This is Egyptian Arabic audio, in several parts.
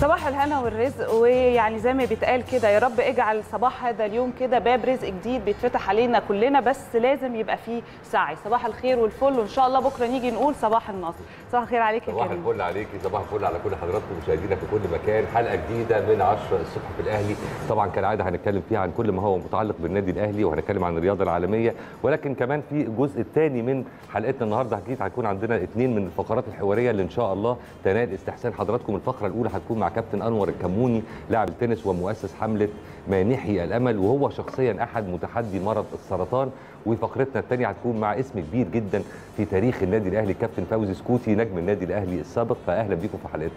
صباح الهنا والرزق ويعني زي ما بيتقال كده يا رب اجعل صباح هذا اليوم كده باب رزق جديد بيتفتح علينا كلنا بس لازم يبقى فيه سعي صباح الخير والفل وان شاء الله بكره نيجي نقول صباح النصر صباح الخير عليك يا صباح كريم الفل عليكي صباح الفل على كل حضراتكم مشاهدينا في كل مكان حلقه جديده من 10 الصبح في الاهلي طبعا كالعاده هنتكلم فيها عن كل ما هو متعلق بالنادي الاهلي وهنتكلم عن الرياضه العالميه ولكن كمان في الجزء الثاني من حلقتنا النهارده اكيد هيكون عندنا اثنين من الفقرات الحواريه اللي ان شاء الله تنال استحسان حضراتكم الفقره الاولى هتكون مع كابتن انور الكموني لاعب التنس ومؤسس حمله مانحي الامل وهو شخصيا احد متحدي مرض السرطان وفقرتنا الثانيه هتكون مع اسم كبير جدا في تاريخ النادي الاهلي كابتن فوزي سكوتي نجم النادي الاهلي السابق فاهلا بيكم في حلقتنا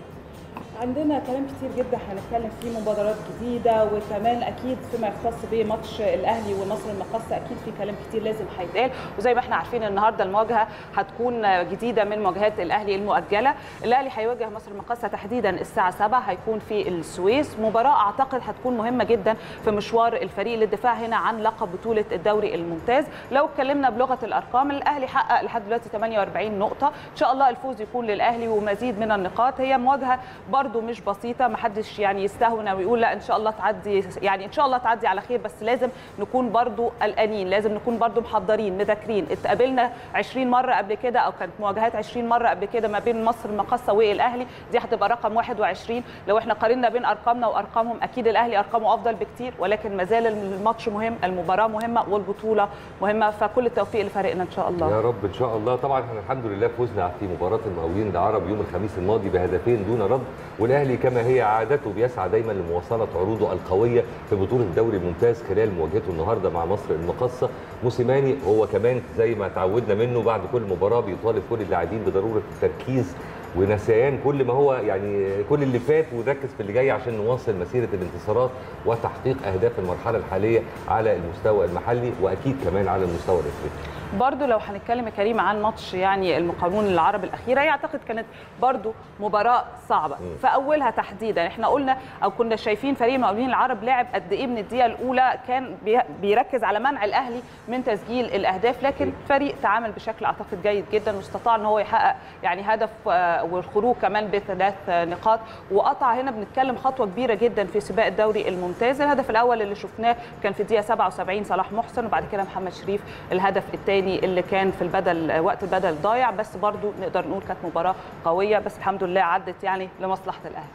عندنا كلام كتير جدا هنتكلم فيه مبادرات جديده وكمان اكيد فيما يختص بماتش الاهلي ومصر المقاصه اكيد في كلام كتير لازم هيتقال وزي ما احنا عارفين النهارده المواجهه هتكون جديده من مواجهات الاهلي المؤجله الاهلي هيواجه مصر المقاصه تحديدا الساعه 7 هيكون في السويس مباراه اعتقد هتكون مهمه جدا في مشوار الفريق للدفاع هنا عن لقب بطوله الدوري الممتاز لو اتكلمنا بلغه الارقام الاهلي حقق لحد دلوقتي 48 نقطه ان شاء الله الفوز يكون للاهلي ومزيد من النقاط هي مواجهه برده مش بسيطه ما حدش يعني يستهون او يقول لا ان شاء الله تعدي يعني ان شاء الله تعدي على خير بس لازم نكون برده قلقانين لازم نكون برده محضرين مذاكرين اتقابلنا 20 مره قبل كده او كانت مواجهات 20 مره قبل كده ما بين مصر المقاصه والاهلي دي هتبقى رقم 21 لو احنا قارنا بين ارقامنا وارقامهم اكيد الاهلي ارقامه افضل بكتير ولكن ما زال الماتش مهم المباراه مهمه والبطوله مهمه فكل التوفيق لفريقنا ان شاء الله يا رب ان شاء الله طبعا احنا الحمد لله فزنا في مباراه المقاولين العرب يوم الخميس الماضي بهدفين دون رد والاهلي كما هي عادته بيسعى دايما لمواصله عروضه القويه في بطوله الدوري الممتاز خلال مواجهته النهارده مع مصر المقاصه موسيماني هو كمان زي ما تعودنا منه بعد كل مباراه بيطالب كل اللاعبين بضروره التركيز ونسيان كل ما هو يعني كل اللي فات ونركز في اللي جاي عشان نواصل مسيره الانتصارات وتحقيق اهداف المرحله الحاليه على المستوى المحلي واكيد كمان على المستوى الافريقي. برضو لو هنتكلم يا كريم عن ماتش يعني المقاولون العرب الاخيره هي اعتقد كانت برضو مباراه صعبه م. في اولها تحديدا احنا قلنا او كنا شايفين فريق المقاولين العرب لعب قد ايه من الدقيقه الاولى كان بي- بيركز على منع الاهلي من تسجيل الاهداف لكن فريق تعامل بشكل اعتقد جيد جدا واستطاع ان هو يحقق يعني هدف آه، والخروج كمان بثلاث آه، نقاط وقطع هنا بنتكلم خطوه كبيره جدا في سباق الدوري الممتاز الهدف الاول اللي شفناه كان في الدقيقه 77 صلاح محسن وبعد كده محمد شريف الهدف الثاني اللي كان في البدل وقت البدل ضايع بس برضو نقدر نقول كانت مباراه قويه بس الحمد لله عدت يعني لمصلحه الاهلي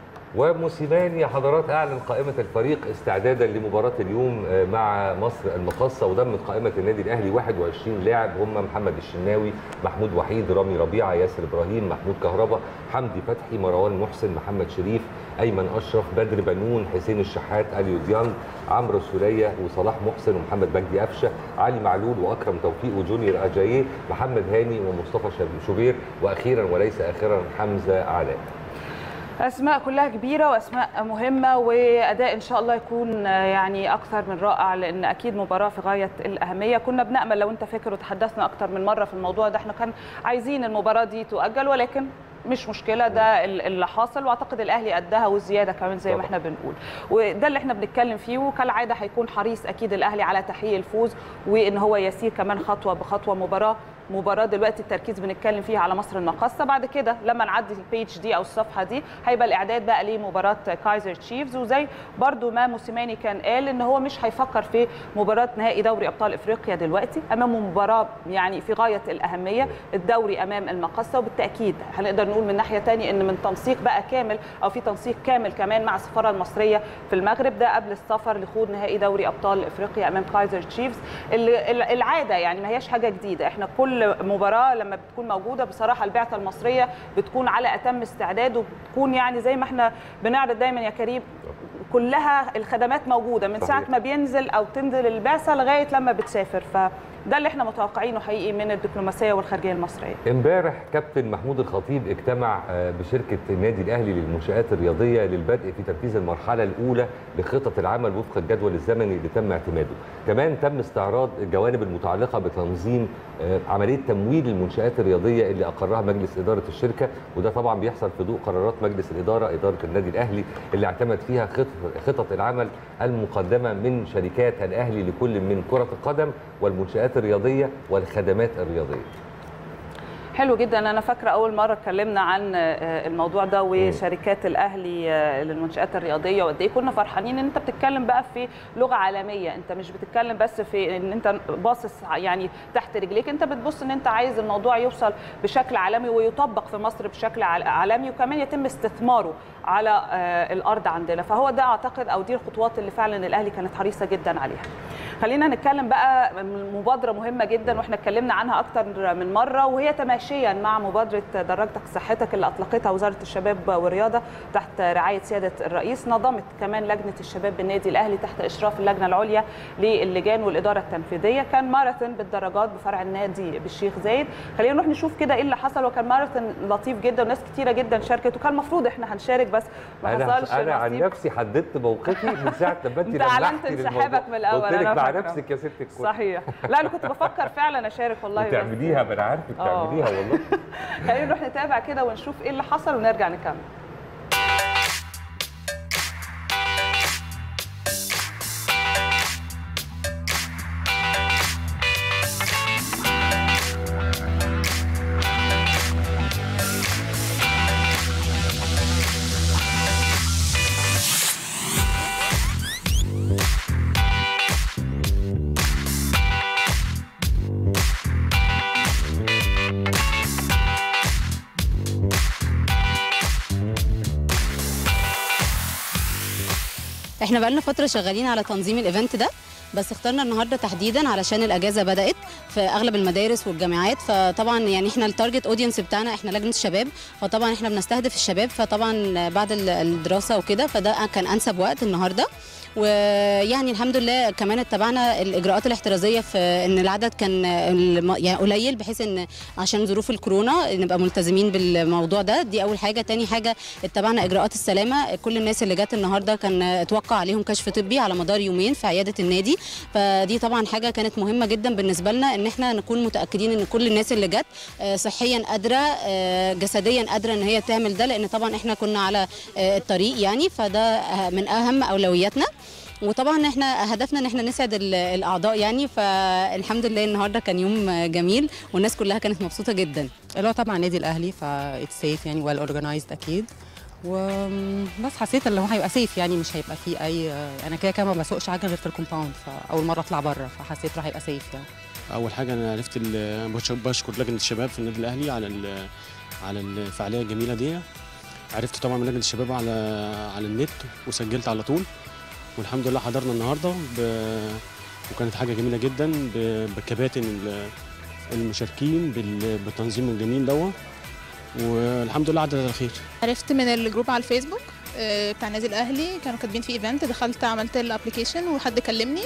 وموسيماني يا حضرات اعلن قائمه الفريق استعدادا لمباراه اليوم مع مصر المقاصه وضمت قائمه النادي الاهلي 21 لاعب هم محمد الشناوي محمود وحيد رامي ربيعه ياسر ابراهيم محمود كهربا حمدي فتحي مروان محسن محمد شريف ايمن اشرف بدر بنون حسين الشحات اليو ديانج عمرو سوليه وصلاح محسن ومحمد مجدي قفشه علي معلول واكرم توفيق وجونيور اجاييه محمد هاني ومصطفى شوبير واخيرا وليس اخرا حمزه علاء اسماء كلها كبيره واسماء مهمه واداء ان شاء الله يكون يعني اكثر من رائع لان اكيد مباراه في غايه الاهميه كنا بنامل لو انت فاكر وتحدثنا اكثر من مره في الموضوع ده احنا كان عايزين المباراه دي تؤجل ولكن مش مشكله ده اللي حاصل واعتقد الاهلي قدها والزياده كمان زي ما احنا بنقول وده اللي احنا بنتكلم فيه وكالعاده هيكون حريص اكيد الاهلي على تحقيق الفوز وان هو يسير كمان خطوه بخطوه مباراه مباراه دلوقتي التركيز بنتكلم فيها على مصر المقاصه بعد كده لما نعدي البيج دي او الصفحه دي هيبقى الاعداد بقى لمباراه كايزر تشيفز وزي برضو ما موسيماني كان قال ان هو مش هيفكر في مباراه نهائي دوري ابطال افريقيا دلوقتي امامه مباراه يعني في غايه الاهميه الدوري امام المقاصه وبالتاكيد هنقدر نقول من ناحيه ثانيه ان من تنسيق بقى كامل او في تنسيق كامل كمان مع السفاره المصريه في المغرب ده قبل السفر لخوض نهائي دوري ابطال افريقيا امام كايزر تشيفز العاده يعني ما هياش حاجه جديده احنا كل مباراه لما بتكون موجوده بصراحه البعثه المصريه بتكون على اتم استعداد وبتكون يعني زي ما احنا بنعرض دايما يا كريم كلها الخدمات موجوده من ساعه ما بينزل او تنزل البعثه لغايه لما بتسافر فده اللي احنا متوقعينه حقيقي من الدبلوماسيه والخارجيه المصريه امبارح كابتن محمود الخطيب اجتمع بشركه النادي الاهلي للمنشات الرياضيه للبدء في تنفيذ المرحله الاولى لخطط العمل وفق الجدول الزمني اللي تم اعتماده كمان تم استعراض الجوانب المتعلقه بتنظيم عمليه تمويل المنشات الرياضيه اللي اقرها مجلس اداره الشركه وده طبعا بيحصل في ضوء قرارات مجلس الاداره اداره النادي الاهلي اللي اعتمد فيها خطط خطط العمل المقدمه من شركات الاهلي لكل من كره القدم والمنشات الرياضيه والخدمات الرياضيه حلو جدا انا فاكره اول مره اتكلمنا عن آه، الموضوع ده وشركات الاهلي آه، للمنشات الرياضيه وقد ايه كنا فرحانين ان انت بتتكلم بقى في لغه عالميه انت مش بتتكلم بس في ان انت باصص يعني تحت رجليك انت بتبص ان انت عايز الموضوع يوصل بشكل عالمي ويطبق في مصر بشكل عال- عالمي وكمان يتم استثماره على آه، الارض عندنا فهو ده اعتقد او دي الخطوات اللي فعلا الاهلي كانت حريصه جدا عليها خلينا نتكلم بقى من مبادره مهمه جدا واحنا اتكلمنا عنها اكتر من مره وهي تماشيا مع مبادره دراجتك صحتك اللي اطلقتها وزاره الشباب والرياضه تحت رعايه سياده الرئيس نظمت كمان لجنه الشباب بالنادي الاهلي تحت اشراف اللجنه العليا للجان والاداره التنفيذيه كان ماراثون بالدراجات بفرع النادي بالشيخ زايد خلينا نروح نشوف كده ايه اللي حصل وكان ماراثون لطيف جدا وناس كتيره جدا شاركت وكان المفروض احنا هنشارك بس ما انا حصلش انا عن نصيب. نفسي حددت موقفي من ساعه لما انت أنت أعلنت لمحتي انسحابك للموضوع. من الأول، قلت لك أنا مع فاكرة. نفسك يا ست الكل صحيح لا انا كنت بفكر فعلا اشارك والله بس- بتعمليها ما انا عارفك آه. بتعمليها والله خلينا نروح نتابع كده ونشوف ايه اللي حصل ونرجع نكمل احنا بقالنا فتره شغالين على تنظيم الايفنت ده بس اخترنا النهارده تحديدا علشان الاجازه بدات في اغلب المدارس والجامعات فطبعا يعني احنا التارجت اودينس بتاعنا احنا لجنه الشباب فطبعا احنا بنستهدف الشباب فطبعا بعد ال- الدراسه وكده فده كان انسب وقت النهارده ويعني الحمد لله كمان اتبعنا الاجراءات الاحترازيه في ان العدد كان الم- يعني قليل بحيث ان عشان ظروف الكورونا نبقى ملتزمين بالموضوع ده دي اول حاجه تاني حاجه اتبعنا اجراءات السلامه كل الناس اللي جت النهارده كان اتوقع عليهم كشف طبي على مدار يومين في عياده النادي فدي طبعا حاجه كانت مهمه جدا بالنسبه لنا ان احنا نكون متاكدين ان كل الناس اللي جت آه، صحيا قادره آه، جسديا قادره ان هي تعمل ده لان طبعا احنا كنا على آه، الطريق يعني فده آه، من اهم اولوياتنا وطبعا احنا هدفنا ان احنا نسعد ال- الاعضاء يعني فالحمد لله النهارده كان يوم جميل والناس كلها كانت مبسوطه جدا اللي هو طبعا النادي الاهلي فا سيف يعني ويل اورجنايزد اكيد وبس حسيت ان هو هيبقى سيف يعني مش هيبقى فيه اي انا كده كده ما بسوقش حاجه غير في الكومباوند فاول مره اطلع بره فحسيت راح هيبقى سيف يعني اول حاجه انا عرفت ال- بش- بشكر لجنه الشباب في النادي الاهلي على ال- على الفعاليه الجميله دي عرفت طبعا من لجنه الشباب على على النت وسجلت على طول والحمد لله حضرنا النهارده ب... وكانت حاجه جميله جدا ب... بكباتن ال- المشاركين بال... بالتنظيم الجميل دوت والحمد لله عدت على خير عرفت من الجروب على الفيسبوك آه، بتاع النادي الاهلي كانوا كاتبين فيه ايفنت دخلت عملت الابلكيشن وحد كلمني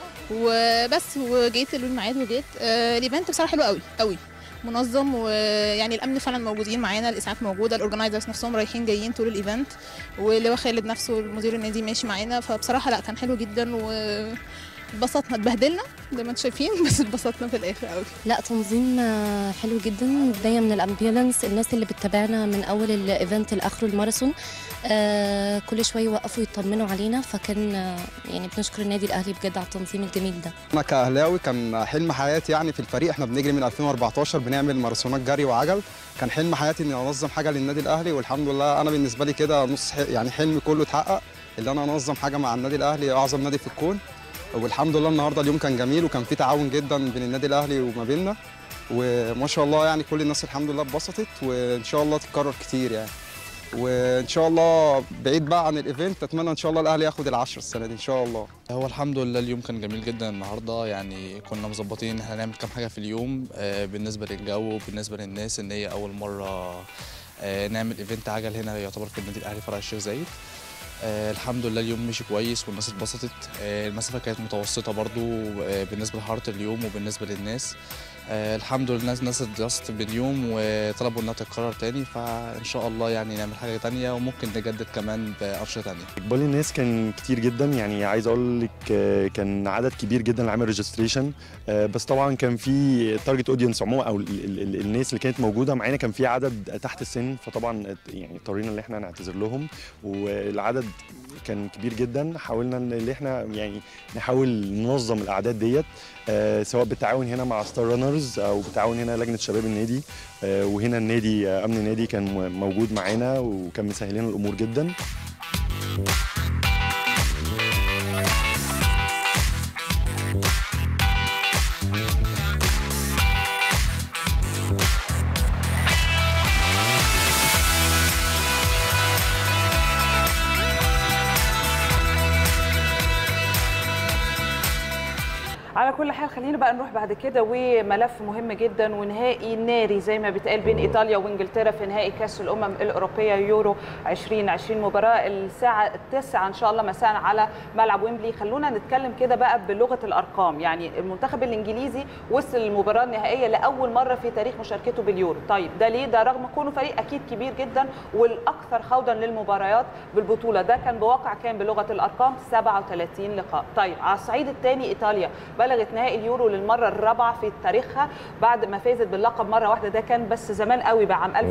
وبس وجيت قالوا لي الميعاد وجيت آه، الايفنت بصراحه حلو قوي قوي منظم ويعني الامن فعلا موجودين معانا الاسعاف موجوده الاورجنايزرز نفسهم رايحين جايين طول الايفنت واللواء خالد نفسه مدير النادي ماشي معانا فبصراحه لا كان حلو جدا و اتبسطنا اتبهدلنا زي ما انتم شايفين بس اتبسطنا في الاخر قوي لا تنظيم آه، حلو جدا بدايه من الامبيولنس الناس اللي بتتابعنا من اول الايفنت لاخره الماراثون آه كل شويه يوقفوا يطمنوا علينا فكان آه، يعني بنشكر النادي الاهلي بجد على التنظيم الجميل ده انا كاهلاوي كان حلم حياتي يعني في الفريق احنا بنجري من 2014 بنعمل ماراثونات جري وعجل كان حلم حياتي اني انظم حاجه للنادي الاهلي والحمد لله انا بالنسبه لي كده نص ح- يعني حلمي كله اتحقق اللي انا انظم حاجه مع النادي الاهلي اعظم نادي في الكون والحمد لله النهارده اليوم كان جميل وكان في تعاون جدا بين النادي الاهلي وما بيننا وما شاء الله يعني كل الناس الحمد لله اتبسطت وان شاء الله تتكرر كتير يعني وان شاء الله بعيد بقى عن الايفنت اتمنى ان شاء الله الاهلي ياخد العشر السنه دي ان شاء الله هو الحمد لله اليوم كان جميل جدا النهارده يعني كنا مظبطين ان احنا هنعمل كام حاجه في اليوم آه، بالنسبه للجو وبالنسبه للناس ان هي اول مره آه، نعمل ايفنت عجل هنا يعتبر في النادي الاهلي فرع الشيخ زايد آه، الحمد لله اليوم مشي كويس والناس اتبسطت آه، المسافه كانت متوسطه برضو آه، بالنسبه لحراره اليوم وبالنسبه للناس آه، الحمد لله الناس الناس اتبسطت باليوم وطلبوا انها تتكرر تاني فان شاء الله يعني نعمل حاجه تانيه وممكن نجدد كمان بانشطه تانيه اقبال الناس كان كتير جدا يعني عايز اقول لك آه، كان عدد كبير جدا اللي عمل ريجستريشن بس طبعا كان في تارجت اودينس عموما او ال ال ال الناس اللي كانت موجوده معانا كان في عدد تحت السن فطبعا يعني اضطرينا ان احنا نعتذر لهم والعدد كان كبير جدا حاولنا ان اللي احنا يعني نحاول ننظم الاعداد ديت آه، سواء بالتعاون هنا مع ستار رانرز او بالتعاون هنا لجنه شباب النادي آه، وهنا النادي آه، امن النادي كان م- موجود معانا وكان مسهلين الامور جدا على كل حال خلينا بقى نروح بعد كده وملف مهم جدا ونهائي ناري زي ما بيتقال بين ايطاليا وانجلترا في نهائي كاس الامم الاوروبيه يورو 2020 مباراه الساعه 9 ان شاء الله مساء على ملعب ويمبلي خلونا نتكلم كده بقى بلغه الارقام يعني المنتخب الانجليزي وصل المباراه النهائيه لاول مره في تاريخ مشاركته باليورو طيب ده ليه ده رغم كونه فريق اكيد كبير جدا والاكثر خوضا للمباريات بالبطوله ده كان بواقع كان بلغه الارقام 37 لقاء طيب على الصعيد الثاني ايطاليا بلغت نهائي اليورو للمره الرابعه في تاريخها بعد ما فازت باللقب مره واحده ده كان بس زمان قوي بقى عام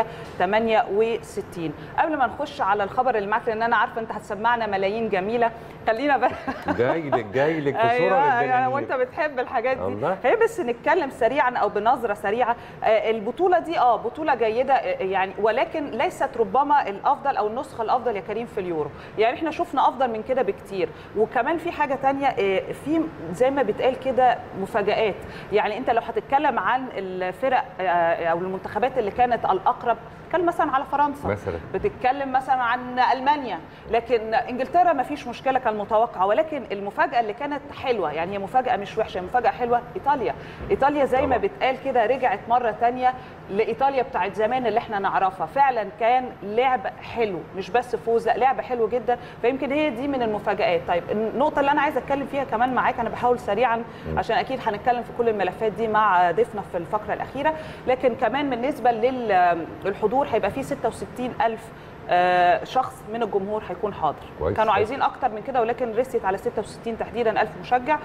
1968 قبل ما نخش على الخبر اللي معاك لان انا عارفه انت هتسمعنا ملايين جميله خلينا بقى جاي لك جاي لك بصوره ايوه من أيوة، الجنانير. وانت بتحب الحاجات دي الله. هي بس نتكلم سريعا او بنظره سريعه آه، البطوله دي اه بطوله جيده آه، يعني ولكن ليست ربما الافضل او النسخه الافضل يا كريم في اليورو يعني احنا شفنا افضل من كده بكتير وكمان في حاجه تانية آه، في زي ما بيتقال كده مفاجات يعني انت لو هتتكلم عن الفرق آه، او المنتخبات اللي كانت الاقرب تتكلم مثلا على فرنسا مثلا بتتكلم مثلا عن المانيا لكن انجلترا ما فيش مشكله كان متوقع ولكن المفاجاه اللي كانت حلوه يعني هي مفاجاه مش وحشه مفاجاه حلوه ايطاليا ايطاليا زي ما بتقال كده رجعت مره تانية لايطاليا بتاعت زمان اللي احنا نعرفها فعلا كان لعب حلو مش بس فوز لا لعب حلو جدا فيمكن هي دي من المفاجات طيب النقطه اللي انا عايزه اتكلم فيها كمان معاك انا بحاول سريعا عشان اكيد هنتكلم في كل الملفات دي مع ضيفنا في الفقره الاخيره لكن كمان بالنسبه للحضور هيبقى فيه 66000 آه، شخص من الجمهور هيكون حاضر كويس. كانوا عايزين اكتر من كده ولكن رست على 66 تحديدا الف مشجع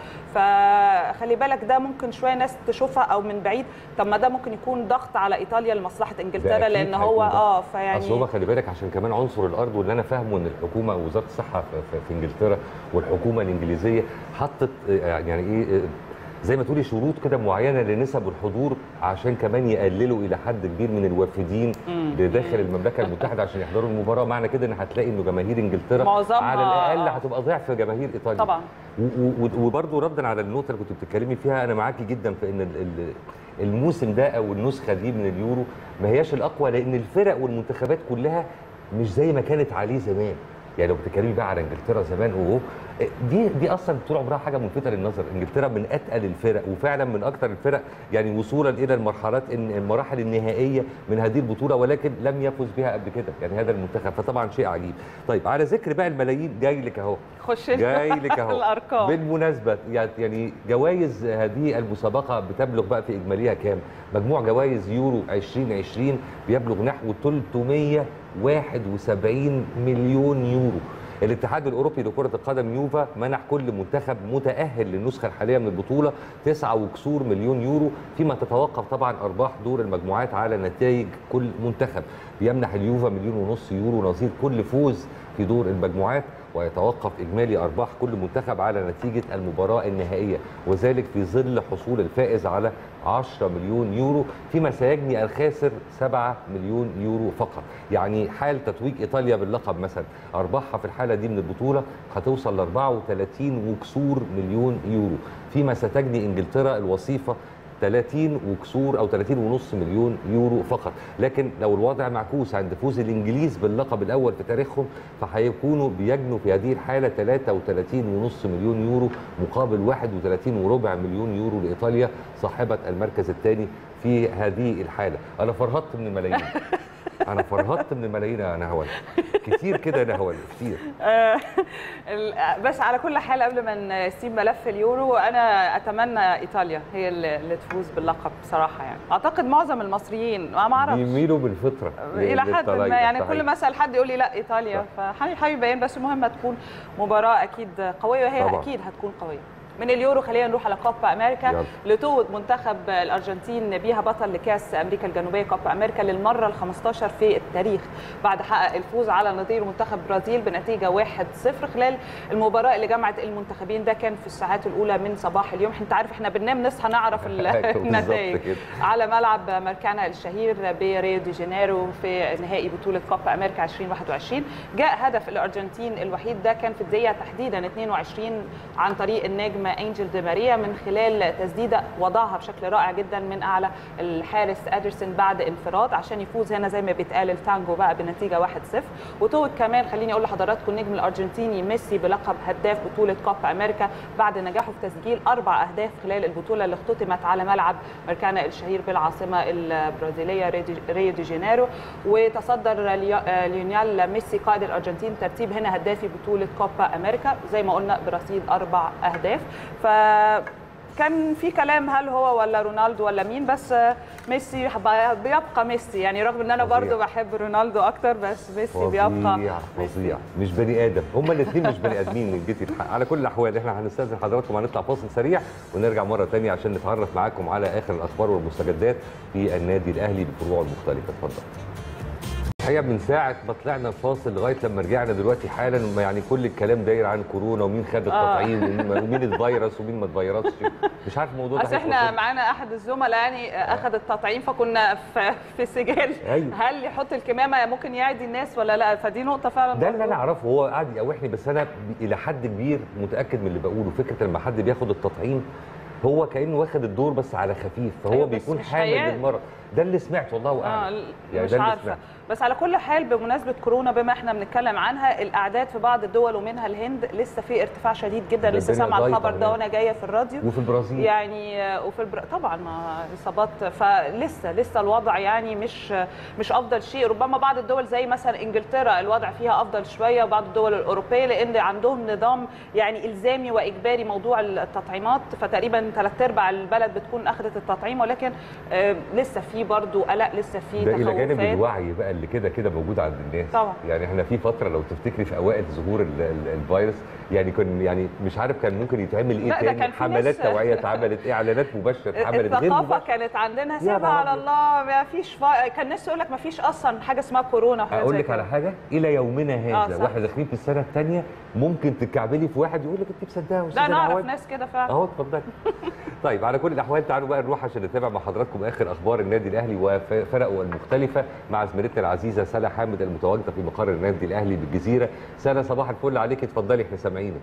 فخلي بالك ده ممكن شويه ناس تشوفها او من بعيد طب ما ده ممكن يكون ضغط على ايطاليا لمصلحه ده انجلترا أكيد لان هو هيكون ضغط. اه اصل فيعني هو خلي بالك عشان كمان عنصر الارض واللي انا فاهمه ان الحكومه وزاره الصحه في, في, في انجلترا والحكومه الانجليزيه حطت آه، يعني ايه آه، زي ما تقولي شروط كده معينه لنسب الحضور عشان كمان يقللوا الى حد كبير من الوافدين مم. لداخل المملكه المتحده عشان يحضروا المباراه معنى كده ان هتلاقي انه جماهير انجلترا معظمها- على الاقل آه. هتبقى ضعف جماهير ايطاليا طبعا و- و- وبرضه ردا على النقطه اللي كنت بتتكلمي فيها انا معاكي جدا في ان ال- ال- الموسم ده او النسخه دي من اليورو ما هياش الاقوى لان الفرق والمنتخبات كلها مش زي ما كانت عليه زمان يعني لو بتتكلمي بقى على انجلترا زمان وهو دي دي اصلا طول عمرها حاجه ملفته للنظر انجلترا من اتقل الفرق وفعلا من اكثر الفرق يعني وصولا الى المرحلات إن المراحل النهائيه من هذه البطوله ولكن لم يفز بها قبل كده يعني هذا المنتخب فطبعا شيء عجيب طيب على ذكر بقى الملايين جاي لك اهو خش لنا جاي لك اهو الارقام بالمناسبة يعني جوائز هذه المسابقة بتبلغ بقى في إجماليها كام؟ مجموع جوائز يورو 2020 بيبلغ نحو 371 مليون يورو. الاتحاد الاوروبي لكره القدم يوفا منح كل منتخب متاهل للنسخه الحاليه من البطوله 9 وكسور مليون يورو فيما تتوقف طبعا ارباح دور المجموعات على نتائج كل منتخب بيمنح اليوفا مليون ونص يورو نظير كل فوز في دور المجموعات ويتوقف اجمالي ارباح كل منتخب على نتيجه المباراه النهائيه وذلك في ظل حصول الفائز على 10 مليون يورو فيما سيجني الخاسر 7 مليون يورو فقط يعني حال تتويج ايطاليا باللقب مثلا ارباحها في الحاله دي من البطوله هتوصل ل 34 وكسور مليون يورو فيما ستجني انجلترا الوصيفه 30 وكسور او 30 ونص مليون يورو فقط لكن لو الوضع معكوس عند فوز الانجليز باللقب الاول في تاريخهم فهيكونوا بيجنوا في هذه الحاله 33 ونص مليون يورو مقابل 31 وربع مليون يورو لايطاليا صاحبه المركز الثاني في هذه الحاله انا فرهطت من الملايين انا فرهطت من الملايين يا نهوان كتير كده يا نهوان كتير آه، ال- بس على كل حال قبل ما نسيب ملف اليورو انا اتمنى ايطاليا هي اللي اللي تفوز باللقب بصراحه يعني اعتقد معظم المصريين ما ما اعرفش بيميلوا بالفطره الى حد ما للطلاينة، يعني صحيح. كل ما اسال حد يقول لي لا ايطاليا فحبيبي بيان بس المهم تكون مباراه اكيد قويه وهي طبعاً. اكيد هتكون قويه من اليورو خلينا نروح على كوبا امريكا يلا. لتوج منتخب الارجنتين بيها بطل لكاس امريكا الجنوبيه كوبا امريكا للمره ال 15 في التاريخ بعد حقق الفوز على نظير منتخب البرازيل بنتيجه 1-0 خلال المباراه اللي جمعت المنتخبين ده كان في الساعات الاولى من صباح اليوم انت عارف احنا بننام نصحى نعرف ال- بالظبط النتائج كده. على ملعب ماركانا الشهير بريو دي جانيرو في نهائي بطوله كوبا امريكا 2021 جاء هدف الارجنتين الوحيد ده كان في الدقيقه تحديدا 22 عن طريق النجم انجل دي ماريا من خلال تسديده وضعها بشكل رائع جدا من اعلى الحارس ادرسون بعد انفراد عشان يفوز هنا زي ما بيتقال التانجو بقى بنتيجه 1-0 وتوج كمان خليني اقول لحضراتكم النجم الارجنتيني ميسي بلقب هداف بطوله كوبا امريكا بعد نجاحه في تسجيل اربع اهداف خلال البطوله اللي اختتمت على ملعب ماركانا الشهير بالعاصمه البرازيليه ريدي- ريو دي جانيرو وتصدر ليو- ليونيال ميسي قائد الارجنتين ترتيب هنا هدافي بطوله كوبا امريكا زي ما قلنا برصيد اربع اهداف ف كان في كلام هل هو ولا رونالدو ولا مين بس ميسي بيبقى ميسي يعني رغم ان انا فظيع. برضو بحب رونالدو اكتر بس ميسي بيبقى فظيع فظيع مش بني ادم هما الاثنين مش بني ادمين من جيت الحق على كل الاحوال احنا هنستاذن حضراتكم هنطلع فاصل سريع ونرجع مره ثانيه عشان نتعرف معاكم على اخر الاخبار والمستجدات في النادي الاهلي بفروعه المختلفه اتفضل الحقيقه من ساعه ما طلعنا الفاصل لغايه لما رجعنا دلوقتي حالا ما يعني كل الكلام داير عن كورونا ومين خد التطعيم ومين ومين اتفيرس ومين ما اتفيرسش مش عارف الموضوع ده اصل احنا هيخلص معانا احد الزملاء يعني اخذ التطعيم فكنا في في سجال أيوة. هل يحط الكمامه ممكن يعدي الناس ولا لا فدي نقطه فعلا ده اللي برضو. انا اعرفه هو قاعد يقاوحني بس انا ب- الى حد كبير متاكد من اللي بقوله فكره لما حد بياخد التطعيم هو كانه واخد الدور بس على خفيف فهو أيوة، بس بيكون مش حامل هيعد. للمرض ده اللي سمعته والله اه اعلم ل- يعني مش ده اللي عارفه سمعته. بس على كل حال بمناسبه كورونا بما احنا بنتكلم عنها الاعداد في بعض الدول ومنها الهند لسه في ارتفاع شديد جدا ده لسه الدنيا سامعه ضايقة الخبر ده هناك. وانا جايه في الراديو وفي البرازيل يعني آه، وفي البر... طبعا ما اصابات فلسه لسه الوضع يعني مش مش افضل شيء ربما بعض الدول زي مثلا انجلترا الوضع فيها افضل شويه وبعض الدول الاوروبيه لان عندهم نظام يعني الزامي واجباري موضوع التطعيمات فتقريبا ثلاث ارباع البلد بتكون اخذت التطعيم ولكن آه، لسه في برضو قلق لسه في ده الى جانب تخوفات الوعي بقى اللي كده كده موجود عند الناس طبعا. يعني احنا في فتره لو تفتكري في اوائل ظهور ال- ال- الفيروس يعني كان يعني مش عارف كان ممكن يتعمل ايه لا، ده تاني كان في حملات ناس- توعيه اتعملت اعلانات مباشره اتعملت غير الثقافه مباشره كانت عندنا يا سيبها نهار على أبيض. الله ما فيش فا... كان الناس يقول لك ما فيش اصلا حاجه اسمها كورونا وحاجات اقول زي لك على كده. حاجه الى يومنا آه، هذا صح. واحنا داخلين في السنه الثانيه ممكن تتكعبلي في واحد يقول لك انت مصدقه يا لا استاذ نعرف العواد ناس كده فعلا اهو اتفضلي طيب على كل الاحوال تعالوا بقى نروح عشان نتابع مع حضراتكم اخر اخبار النادي الاهلي وفرقه المختلفه مع زميلتنا العزيزه سلا حامد المتواجده في مقر النادي الاهلي بالجزيره سلا صباح الفل عليك اتفضلي احنا سامعينك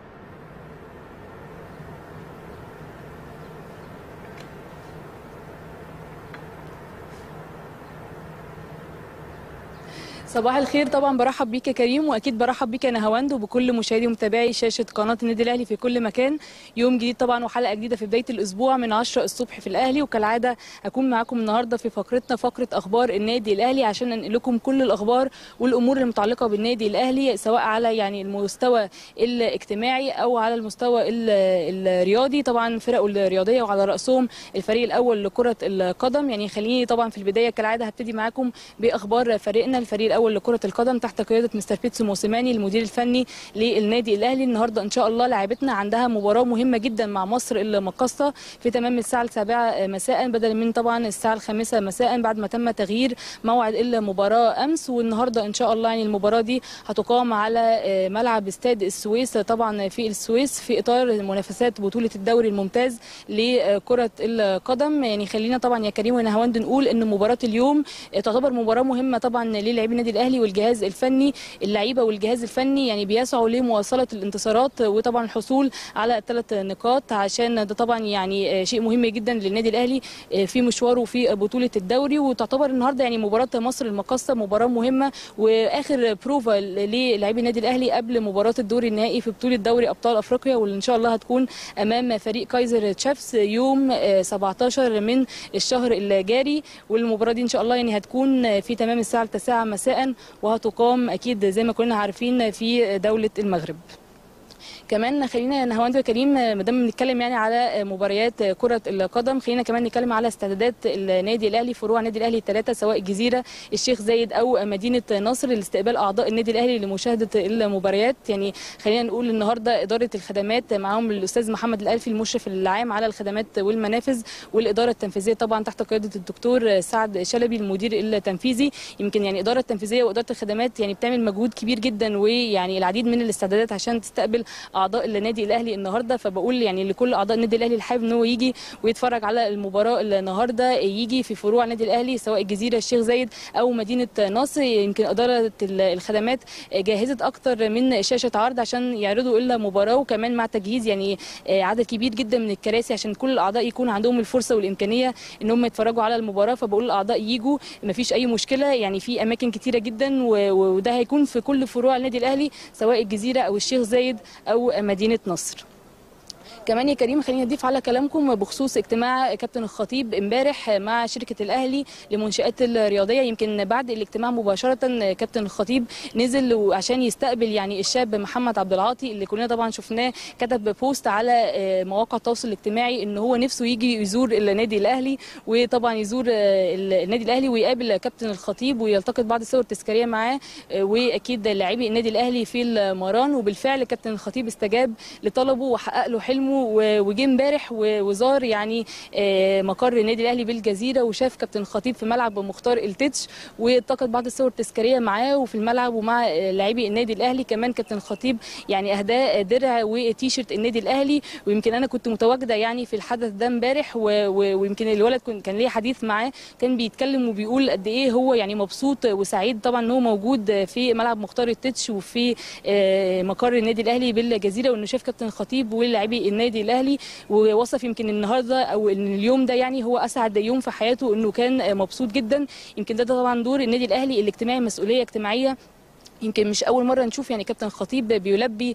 صباح الخير طبعا برحب بيك يا كريم واكيد برحب بيك يا نهاوند وبكل مشاهدي ومتابعي شاشه قناه النادي الاهلي في كل مكان يوم جديد طبعا وحلقه جديده في بدايه الاسبوع من 10 الصبح في الاهلي وكالعاده هكون معاكم النهارده في فقرتنا فقره اخبار النادي الاهلي عشان ننقل لكم كل الاخبار والامور المتعلقه بالنادي الاهلي سواء على يعني المستوى الاجتماعي او على المستوى ال- الرياضي طبعا فرقه الرياضيه وعلى راسهم الفريق الاول لكره القدم يعني خليني طبعا في البدايه كالعاده هبتدي معاكم باخبار فريقنا الفريق الاول لكره القدم تحت قياده مستر بيتسو موسيماني المدير الفني للنادي الاهلي النهارده ان شاء الله لاعبتنا عندها مباراه مهمه جدا مع مصر المقاصه في تمام الساعه السابعه مساء بدل من طبعا الساعه الخامسه مساء بعد ما تم تغيير موعد المباراه امس والنهارده ان شاء الله يعني المباراه دي هتقام على آه، ملعب استاد السويس طبعا في السويس في اطار منافسات بطوله الدوري الممتاز لكره القدم يعني خلينا طبعا يا كريم ونهاوند نقول ان مباراه اليوم آه، تعتبر مباراه مهمه طبعا للاعبي النادي الاهلي والجهاز الفني اللعيبه والجهاز الفني يعني بيسعوا لمواصله الانتصارات وطبعا الحصول على الثلاث نقاط عشان ده طبعا يعني آه، شيء مهم جدا للنادي الاهلي آه، في مشواره في بطوله الدوري وتعتبر النهارده يعني مباراه مصر المقاصه مباراه مهمه واخر بروفا للاعبي النادي الاهلي قبل مباراه الدور النهائي في بطوله دوري ابطال افريقيا واللي ان شاء الله هتكون امام فريق كايزر تشيفز يوم آه، 17 من الشهر الجاري والمباراه دي ان شاء الله يعني هتكون في تمام الساعه 9 مساء وهتقام اكيد زي ما كنا عارفين في دوله المغرب كمان خلينا نهاوند وكريم ما دام بنتكلم يعني على مباريات كره القدم خلينا كمان نتكلم على استعدادات النادي الاهلي فروع النادي الاهلي الثلاثه سواء الجزيره الشيخ زايد او مدينه نصر لاستقبال اعضاء النادي الاهلي لمشاهده المباريات يعني خلينا نقول النهارده اداره الخدمات معاهم الاستاذ محمد الالفي المشرف العام على الخدمات والمنافذ والاداره التنفيذيه طبعا تحت قياده الدكتور سعد شلبي المدير التنفيذي يمكن يعني الاداره التنفيذيه واداره الخدمات يعني بتعمل مجهود كبير جدا ويعني العديد من الاستعدادات عشان تستقبل اعضاء النادي الاهلي النهارده فبقول يعني لكل اعضاء النادي الاهلي اللي حابب ان هو يجي ويتفرج على المباراه النهارده يجي في فروع النادي الاهلي سواء الجزيره الشيخ زايد او مدينه نصر يمكن اداره الخدمات جهزت اكتر من شاشه عرض عشان يعرضوا المباراه وكمان مع تجهيز يعني عدد كبير جدا من الكراسي عشان كل الاعضاء يكون عندهم الفرصه والامكانيه ان هم يتفرجوا على المباراه فبقول الاعضاء يجوا مفيش اي مشكله يعني في اماكن كتيره جدا وده هيكون في كل فروع النادي الاهلي سواء الجزيره او الشيخ زايد او مدينه نصر كمان يا كريم خليني اضيف على كلامكم بخصوص اجتماع كابتن الخطيب امبارح مع شركه الاهلي لمنشات الرياضيه يمكن بعد الاجتماع مباشره كابتن الخطيب نزل عشان يستقبل يعني الشاب محمد عبد العاطي اللي كلنا طبعا شفناه كتب بوست على مواقع التواصل الاجتماعي ان هو نفسه يجي يزور النادي الاهلي وطبعا يزور النادي الاهلي ويقابل كابتن الخطيب ويلتقط بعض الصور التذكاريه معاه واكيد لاعبي النادي الاهلي في المران وبالفعل كابتن الخطيب استجاب لطلبه وحقق له حلمه وجه امبارح وزار يعني مقر النادي الاهلي بالجزيره وشاف كابتن الخطيب في ملعب مختار التتش والتقط بعض الصور التذكاريه معاه وفي الملعب ومع لاعبي النادي الاهلي كمان كابتن الخطيب يعني اهداه درع وتيشرت النادي الاهلي ويمكن انا كنت متواجده يعني في الحدث ده امبارح ويمكن الولد كان ليه حديث معاه كان بيتكلم وبيقول قد ايه هو يعني مبسوط وسعيد طبعا ان هو موجود في ملعب مختار التتش وفي مقر النادي الاهلي بالجزيره وانه شاف كابتن الخطيب ولاعبي النادي الاهلي ووصف يمكن النهارده او ان اليوم ده يعني هو اسعد يوم في حياته انه كان مبسوط جدا يمكن ده طبعا دور النادي الاهلي الاجتماعي مسؤوليه اجتماعيه يمكن مش اول مره نشوف يعني كابتن الخطيب بيلبي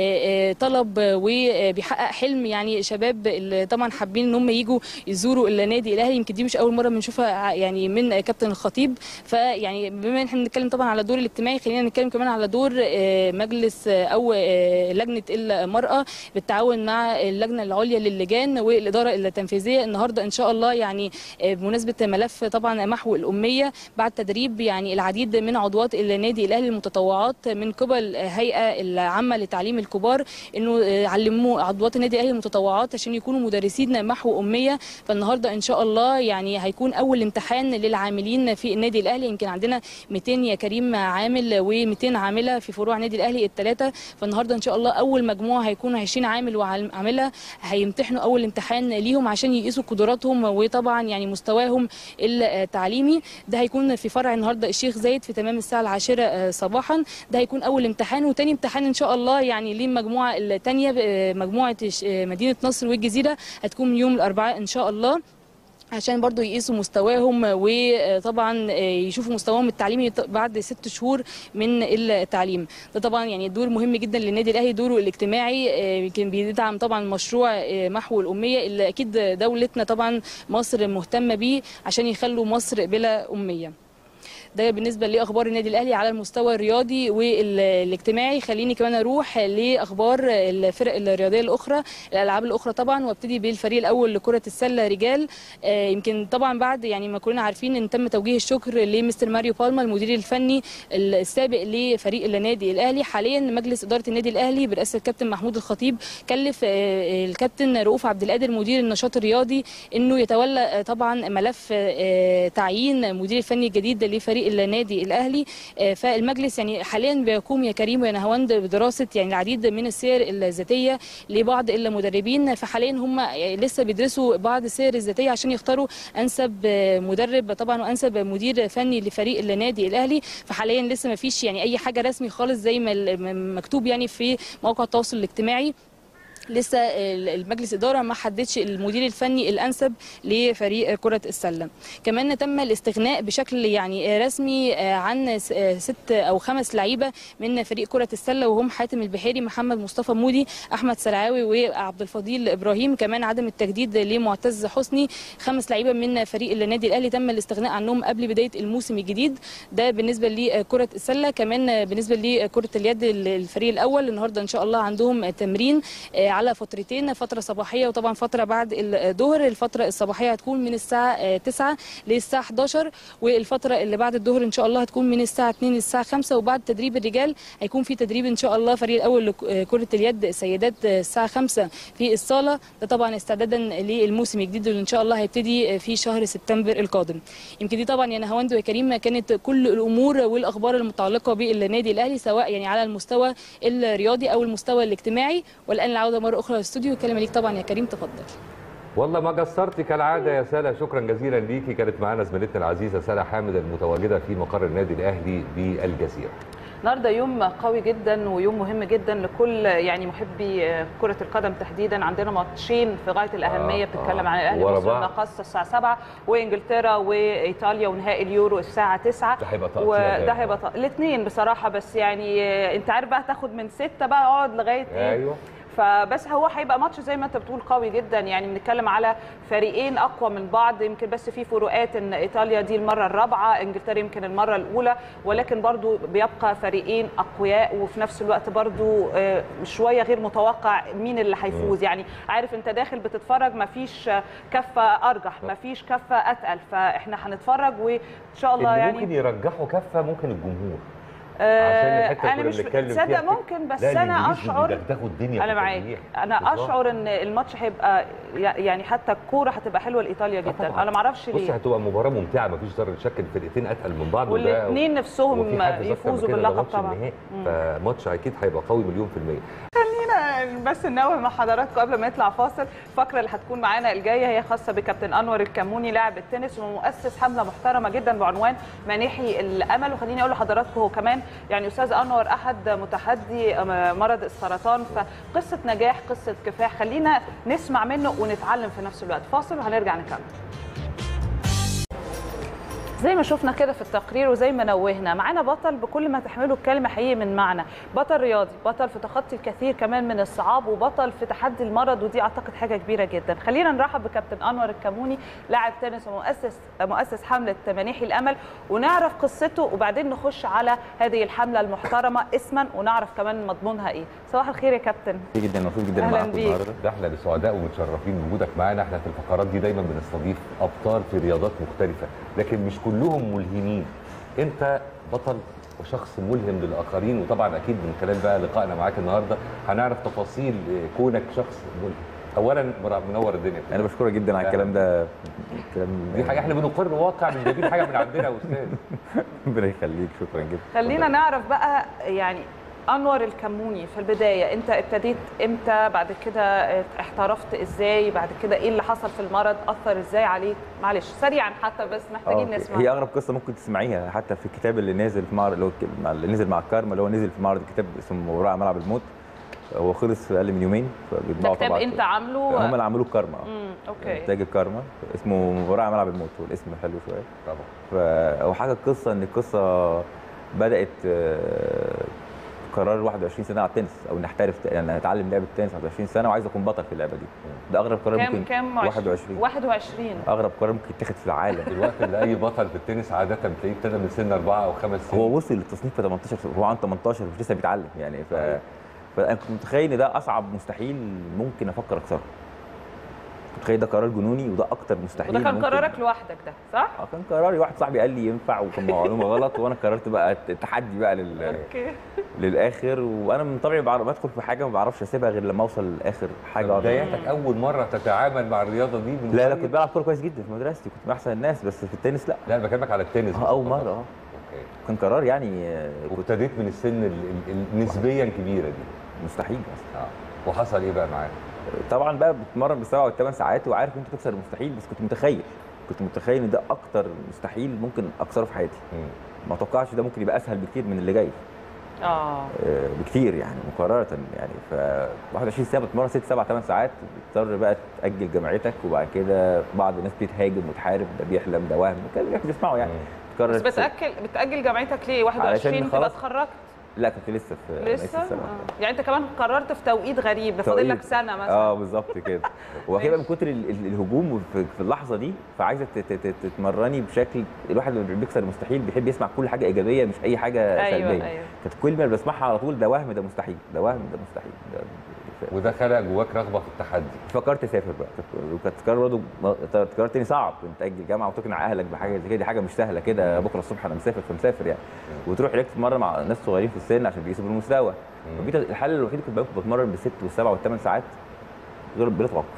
طلب وبيحقق حلم يعني شباب اللي طبعا حابين ان هم يجوا يزوروا النادي الاهلي يمكن دي مش اول مره بنشوفها يعني من كابتن الخطيب فيعني بما ان احنا بنتكلم طبعا على الدور الاجتماعي خلينا نتكلم كمان على دور مجلس او لجنه المراه بالتعاون مع اللجنه العليا للجان والاداره التنفيذيه النهارده ان شاء الله يعني بمناسبه ملف طبعا محو الاميه بعد تدريب يعني العديد من عضوات النادي الاهلي المتطوعات من قبل هيئه العامه لتعليم الكبار انه علموا عضوات النادي الاهلي المتطوعات عشان يكونوا مدرسين محو اميه فالنهارده ان شاء الله يعني هيكون اول امتحان للعاملين في النادي الاهلي يمكن عندنا 200 يا كريم عامل و200 عامله في فروع النادي الاهلي الثلاثه فالنهارده ان شاء الله اول مجموعه هيكونوا 20 عامل وعامله هيمتحنوا اول امتحان ليهم عشان يقيسوا قدراتهم وطبعا يعني مستواهم التعليمي ده هيكون في فرع النهارده الشيخ زايد في تمام الساعه العاشره صباحا ده هيكون اول امتحان وتاني امتحان ان شاء الله يعني للمجموعه الثانيه مجموعه مدينه نصر والجزيره هتكون يوم الاربعاء ان شاء الله عشان برضو يقيسوا مستواهم وطبعا يشوفوا مستواهم التعليمي بعد ست شهور من التعليم ده طبعا يعني دور مهم جدا للنادي الاهلي دوره الاجتماعي يمكن بيدعم طبعا مشروع محو الاميه اللي اكيد دولتنا طبعا مصر مهتمه بيه عشان يخلوا مصر بلا اميه ده بالنسبه لاخبار النادي الاهلي على المستوى الرياضي والاجتماعي خليني كمان اروح لاخبار الفرق الرياضيه الاخرى الالعاب الاخرى طبعا وابتدي بالفريق الاول لكره السله رجال يمكن طبعا بعد يعني ما كلنا عارفين ان تم توجيه الشكر لمستر ماريو بالما المدير الفني السابق لفريق النادي الاهلي حاليا مجلس اداره النادي الاهلي برئاسه الكابتن محمود الخطيب كلف الكابتن رؤوف عبد القادر مدير النشاط الرياضي انه يتولى طبعا ملف تعيين مدير الفني الجديد لفريق النادي الاهلي فالمجلس يعني حاليا بيقوم يا كريم ويا نهاوند بدراسه يعني العديد من السير الذاتيه لبعض المدربين فحاليا هم لسه بيدرسوا بعض السير الذاتيه عشان يختاروا انسب مدرب طبعا وانسب مدير فني لفريق النادي الاهلي فحاليا لسه ما فيش يعني اي حاجه رسمي خالص زي ما مكتوب يعني في مواقع التواصل الاجتماعي لسه المجلس اداره ما حددش المدير الفني الانسب لفريق كره السله كمان تم الاستغناء بشكل يعني رسمي عن ست او خمس لعيبه من فريق كره السله وهم حاتم البحيري محمد مصطفى مودي احمد سلعاوي وعبد الفضيل ابراهيم كمان عدم التجديد لمعتز حسني خمس لعيبه من فريق النادي الاهلي تم الاستغناء عنهم قبل بدايه الموسم الجديد ده بالنسبه لكره السله كمان بالنسبه لكره اليد الفريق الاول النهارده ان شاء الله عندهم تمرين على فترتين فتره صباحيه وطبعا فتره بعد الظهر الفتره الصباحيه هتكون من الساعه 9 للساعه 11 والفتره اللي بعد الظهر ان شاء الله هتكون من الساعه 2 للساعه 5 وبعد تدريب الرجال هيكون في تدريب ان شاء الله فريق الاول لكره اليد سيدات الساعه 5 في الصاله ده طبعا استعدادا للموسم الجديد اللي ان شاء الله هيبتدي في شهر سبتمبر القادم يمكن دي طبعا يا نهاوند ويا كريم كانت كل الامور والاخبار المتعلقه بالنادي الاهلي سواء يعني على المستوى الرياضي او المستوى الاجتماعي والان العوده مره اخرى للاستوديو الكلمه ليك طبعا يا كريم تفضل والله ما قصرتي كالعاده يا سلا شكرا جزيلا ليكي كانت معانا زميلتنا العزيزه سلا حامد المتواجده في مقر النادي الاهلي بالجزيره النهارده يوم قوي جدا ويوم مهم جدا لكل يعني محبي كره القدم تحديدا عندنا ماتشين في غايه الاهميه آه بتتكلم آه عن الاهلي بصوره خاصه الساعه 7 وانجلترا وايطاليا ونهائي اليورو الساعه 9 ده هيبقى وده هيبقى الاثنين بصراحه بس يعني انت عارف بقى تاخد من 6 بقى اقعد لغايه ايه ايوه فبس هو هيبقى ماتش زي ما انت بتقول قوي جدا يعني بنتكلم على فريقين اقوى من بعض يمكن بس في فروقات ان ايطاليا دي المره الرابعه انجلترا يمكن المره الاولى ولكن برضو بيبقى فريقين اقوياء وفي نفس الوقت برضو شويه غير متوقع مين اللي هيفوز يعني عارف انت داخل بتتفرج ما فيش كفه ارجح ما فيش كفه اتقل فاحنا هنتفرج وان شاء الله اللي يعني ممكن يرجحوا كفه ممكن الجمهور آه عشان انا مش تصدق ممكن بس انا اشعر الدنيا انا معاك انا اشعر ان الماتش هيبقى يعني حتى الكوره هتبقى حلوه لايطاليا جدا انا ما اعرفش ليه بص هتبقى مباراه ممتعه مفيش ذره شك الفرقتين اتقل من بعض والاثنين نفسهم يفوزوا باللقب طبعا فماتش اكيد هيبقى قوي مليون في الميه خلينا بس ننوه مع حضراتكم قبل ما يطلع فاصل الفقره اللي هتكون معانا الجايه هي خاصه بكابتن انور الكموني لاعب التنس ومؤسس حمله محترمه جدا بعنوان مناحي الامل وخليني اقول لحضراتكم هو كمان يعني استاذ انور احد متحدي مرض السرطان فقصه نجاح قصه كفاح خلينا نسمع منه ونتعلم في نفس الوقت فاصل وهنرجع نكمل زي ما شفنا كده في التقرير وزي ما نوهنا معانا بطل بكل ما تحمله الكلمه حقيقي من معنى بطل رياضي بطل في تخطي الكثير كمان من الصعاب وبطل في تحدي المرض ودي اعتقد حاجه كبيره جدا خلينا نرحب بكابتن انور الكموني لاعب تنس ومؤسس مؤسس حمله مناحي الامل ونعرف قصته وبعدين نخش على هذه الحمله المحترمه اسما ونعرف كمان مضمونها ايه صباح الخير يا كابتن جدا مبسوط جدا معاكم النهارده ده احنا سعداء ومتشرفين بوجودك معانا احنا في الفقرات دي دايما بنستضيف ابطال في رياضات مختلفه لكن مش كلهم ملهمين انت بطل وشخص ملهم للاخرين وطبعا اكيد من خلال بقى لقائنا معاك النهارده هنعرف تفاصيل كونك شخص ملهم اولا منور الدنيا انا بشكرك جدا على الكلام ده كلام دي حاجه احنا بنقر واقع مش جايبين حاجه من عندنا يا استاذ ربنا يخليك شكرا جدا خلينا نعرف بقى يعني انور الكموني في البدايه انت ابتديت امتى بعد كده احترفت ازاي بعد كده ايه اللي حصل في المرض اثر ازاي عليك معلش سريعا حتى بس محتاجين نسمع هي اغرب قصه ممكن تسمعيها حتى في الكتاب اللي نازل في معرض اللي هو اللي نزل مع الكارما اللي هو نزل في معرض الكتاب اسمه وراء ملعب الموت هو خلص في اقل من يومين فبيطبعوا طبعا كتاب انت عامله هم اللي عملوه الكارما امم اوكي انتاج الكارما اسمه وراء ملعب الموت والاسم حلو شويه طبعا فهو حاجه القصه ان القصه بدات قرار 21 سنه على التنس او نحترف يعني اتعلم لعبه التنس 21 سنه وعايز اكون بطل في اللعبه دي ده اغرب قرار كام ممكن كام 21 21 اغرب قرار ممكن يتاخد في العالم الوقت اللي اي بطل في التنس عاده بتلاقيه ابتدى من سن اربعه او خمس سنين هو وصل للتصنيف في 18 هو عن 18 مش لسه بيتعلم يعني ف فانا كنت متخيل ان ده اصعب مستحيل ممكن افكر اكسره كنت متخيل ده قرار جنوني وده اكتر مستحيل وده كان قرارك لوحدك ده صح؟ اه كان قراري واحد صاحبي قال لي ينفع وكان معلومه غلط وانا قررت بقى التحدي بقى لل اوكي للاخر وانا من طبعي بدخل في حاجه ما بعرفش اسيبها غير لما اوصل لاخر حاجه بدايتك اول مره تتعامل مع الرياضه دي من لا لا كنت بلعب كوره كويس جدا في مدرستي كنت من احسن الناس بس في التنس لا لا انا بكلمك على التنس اه اول مره اه كان قرار يعني وابتديت من السن النسبيا كبيره دي مستحيل اصلا اه وحصل ايه بقى معاك؟ طبعا بقى بتتمرن بالسبع والثمان ساعات وعارف انت تكسر المستحيل بس كنت متخيل كنت متخيل ان ده اكتر مستحيل ممكن اكسره في حياتي مم. ما اتوقعش ده ممكن يبقى اسهل بكتير من اللي جاي اه آه، بكتير يعني مقارنه يعني ف 21 ساعه بتمرن 6 7 8 ساعات بتضطر بقى تاجل جامعتك وبعد كده بعض الناس بتهاجم وتحارب ده بيحلم ده وهم كان الواحد بيسمعه يعني تقرر بس بتاكل بتاجل جامعتك ليه 21 علشان تبقى خلاص اتخرجت لا كنت لسه في لسه السنة. آه. يعني انت كمان قررت في توقيت غريب فاضل لك توقيت. سنه مثلا اه بالظبط كده هو كده من كتر ال- ال- الهجوم في في اللحظه دي فعايزه ت- ت- ت- تتمرني بشكل الواحد لما بيكسر المستحيل بيحب يسمع كل حاجه ايجابيه مش اي حاجه أيوة، سلبيه أيوة. كانت كل ما بسمعها على طول ده وهم ده مستحيل ده وهم ده مستحيل ده وده خلق جواك رغبه في التحدي فكرت اسافر بقى كنت- وكانت قرار برضه قرار تاني صعب انت تاجل جامعه وتقنع اهلك بحاجه زي كده دي حاجه مش سهله كده بكره الصبح انا مسافر فمسافر يعني وتروح هناك تتمرن مع ناس صغيرين في السن عشان بيقيسوا بالمستوى فجيت الحل الوحيد اللي كنت بتمرن بالست والسبع والثمان ساعات غير بلا توقف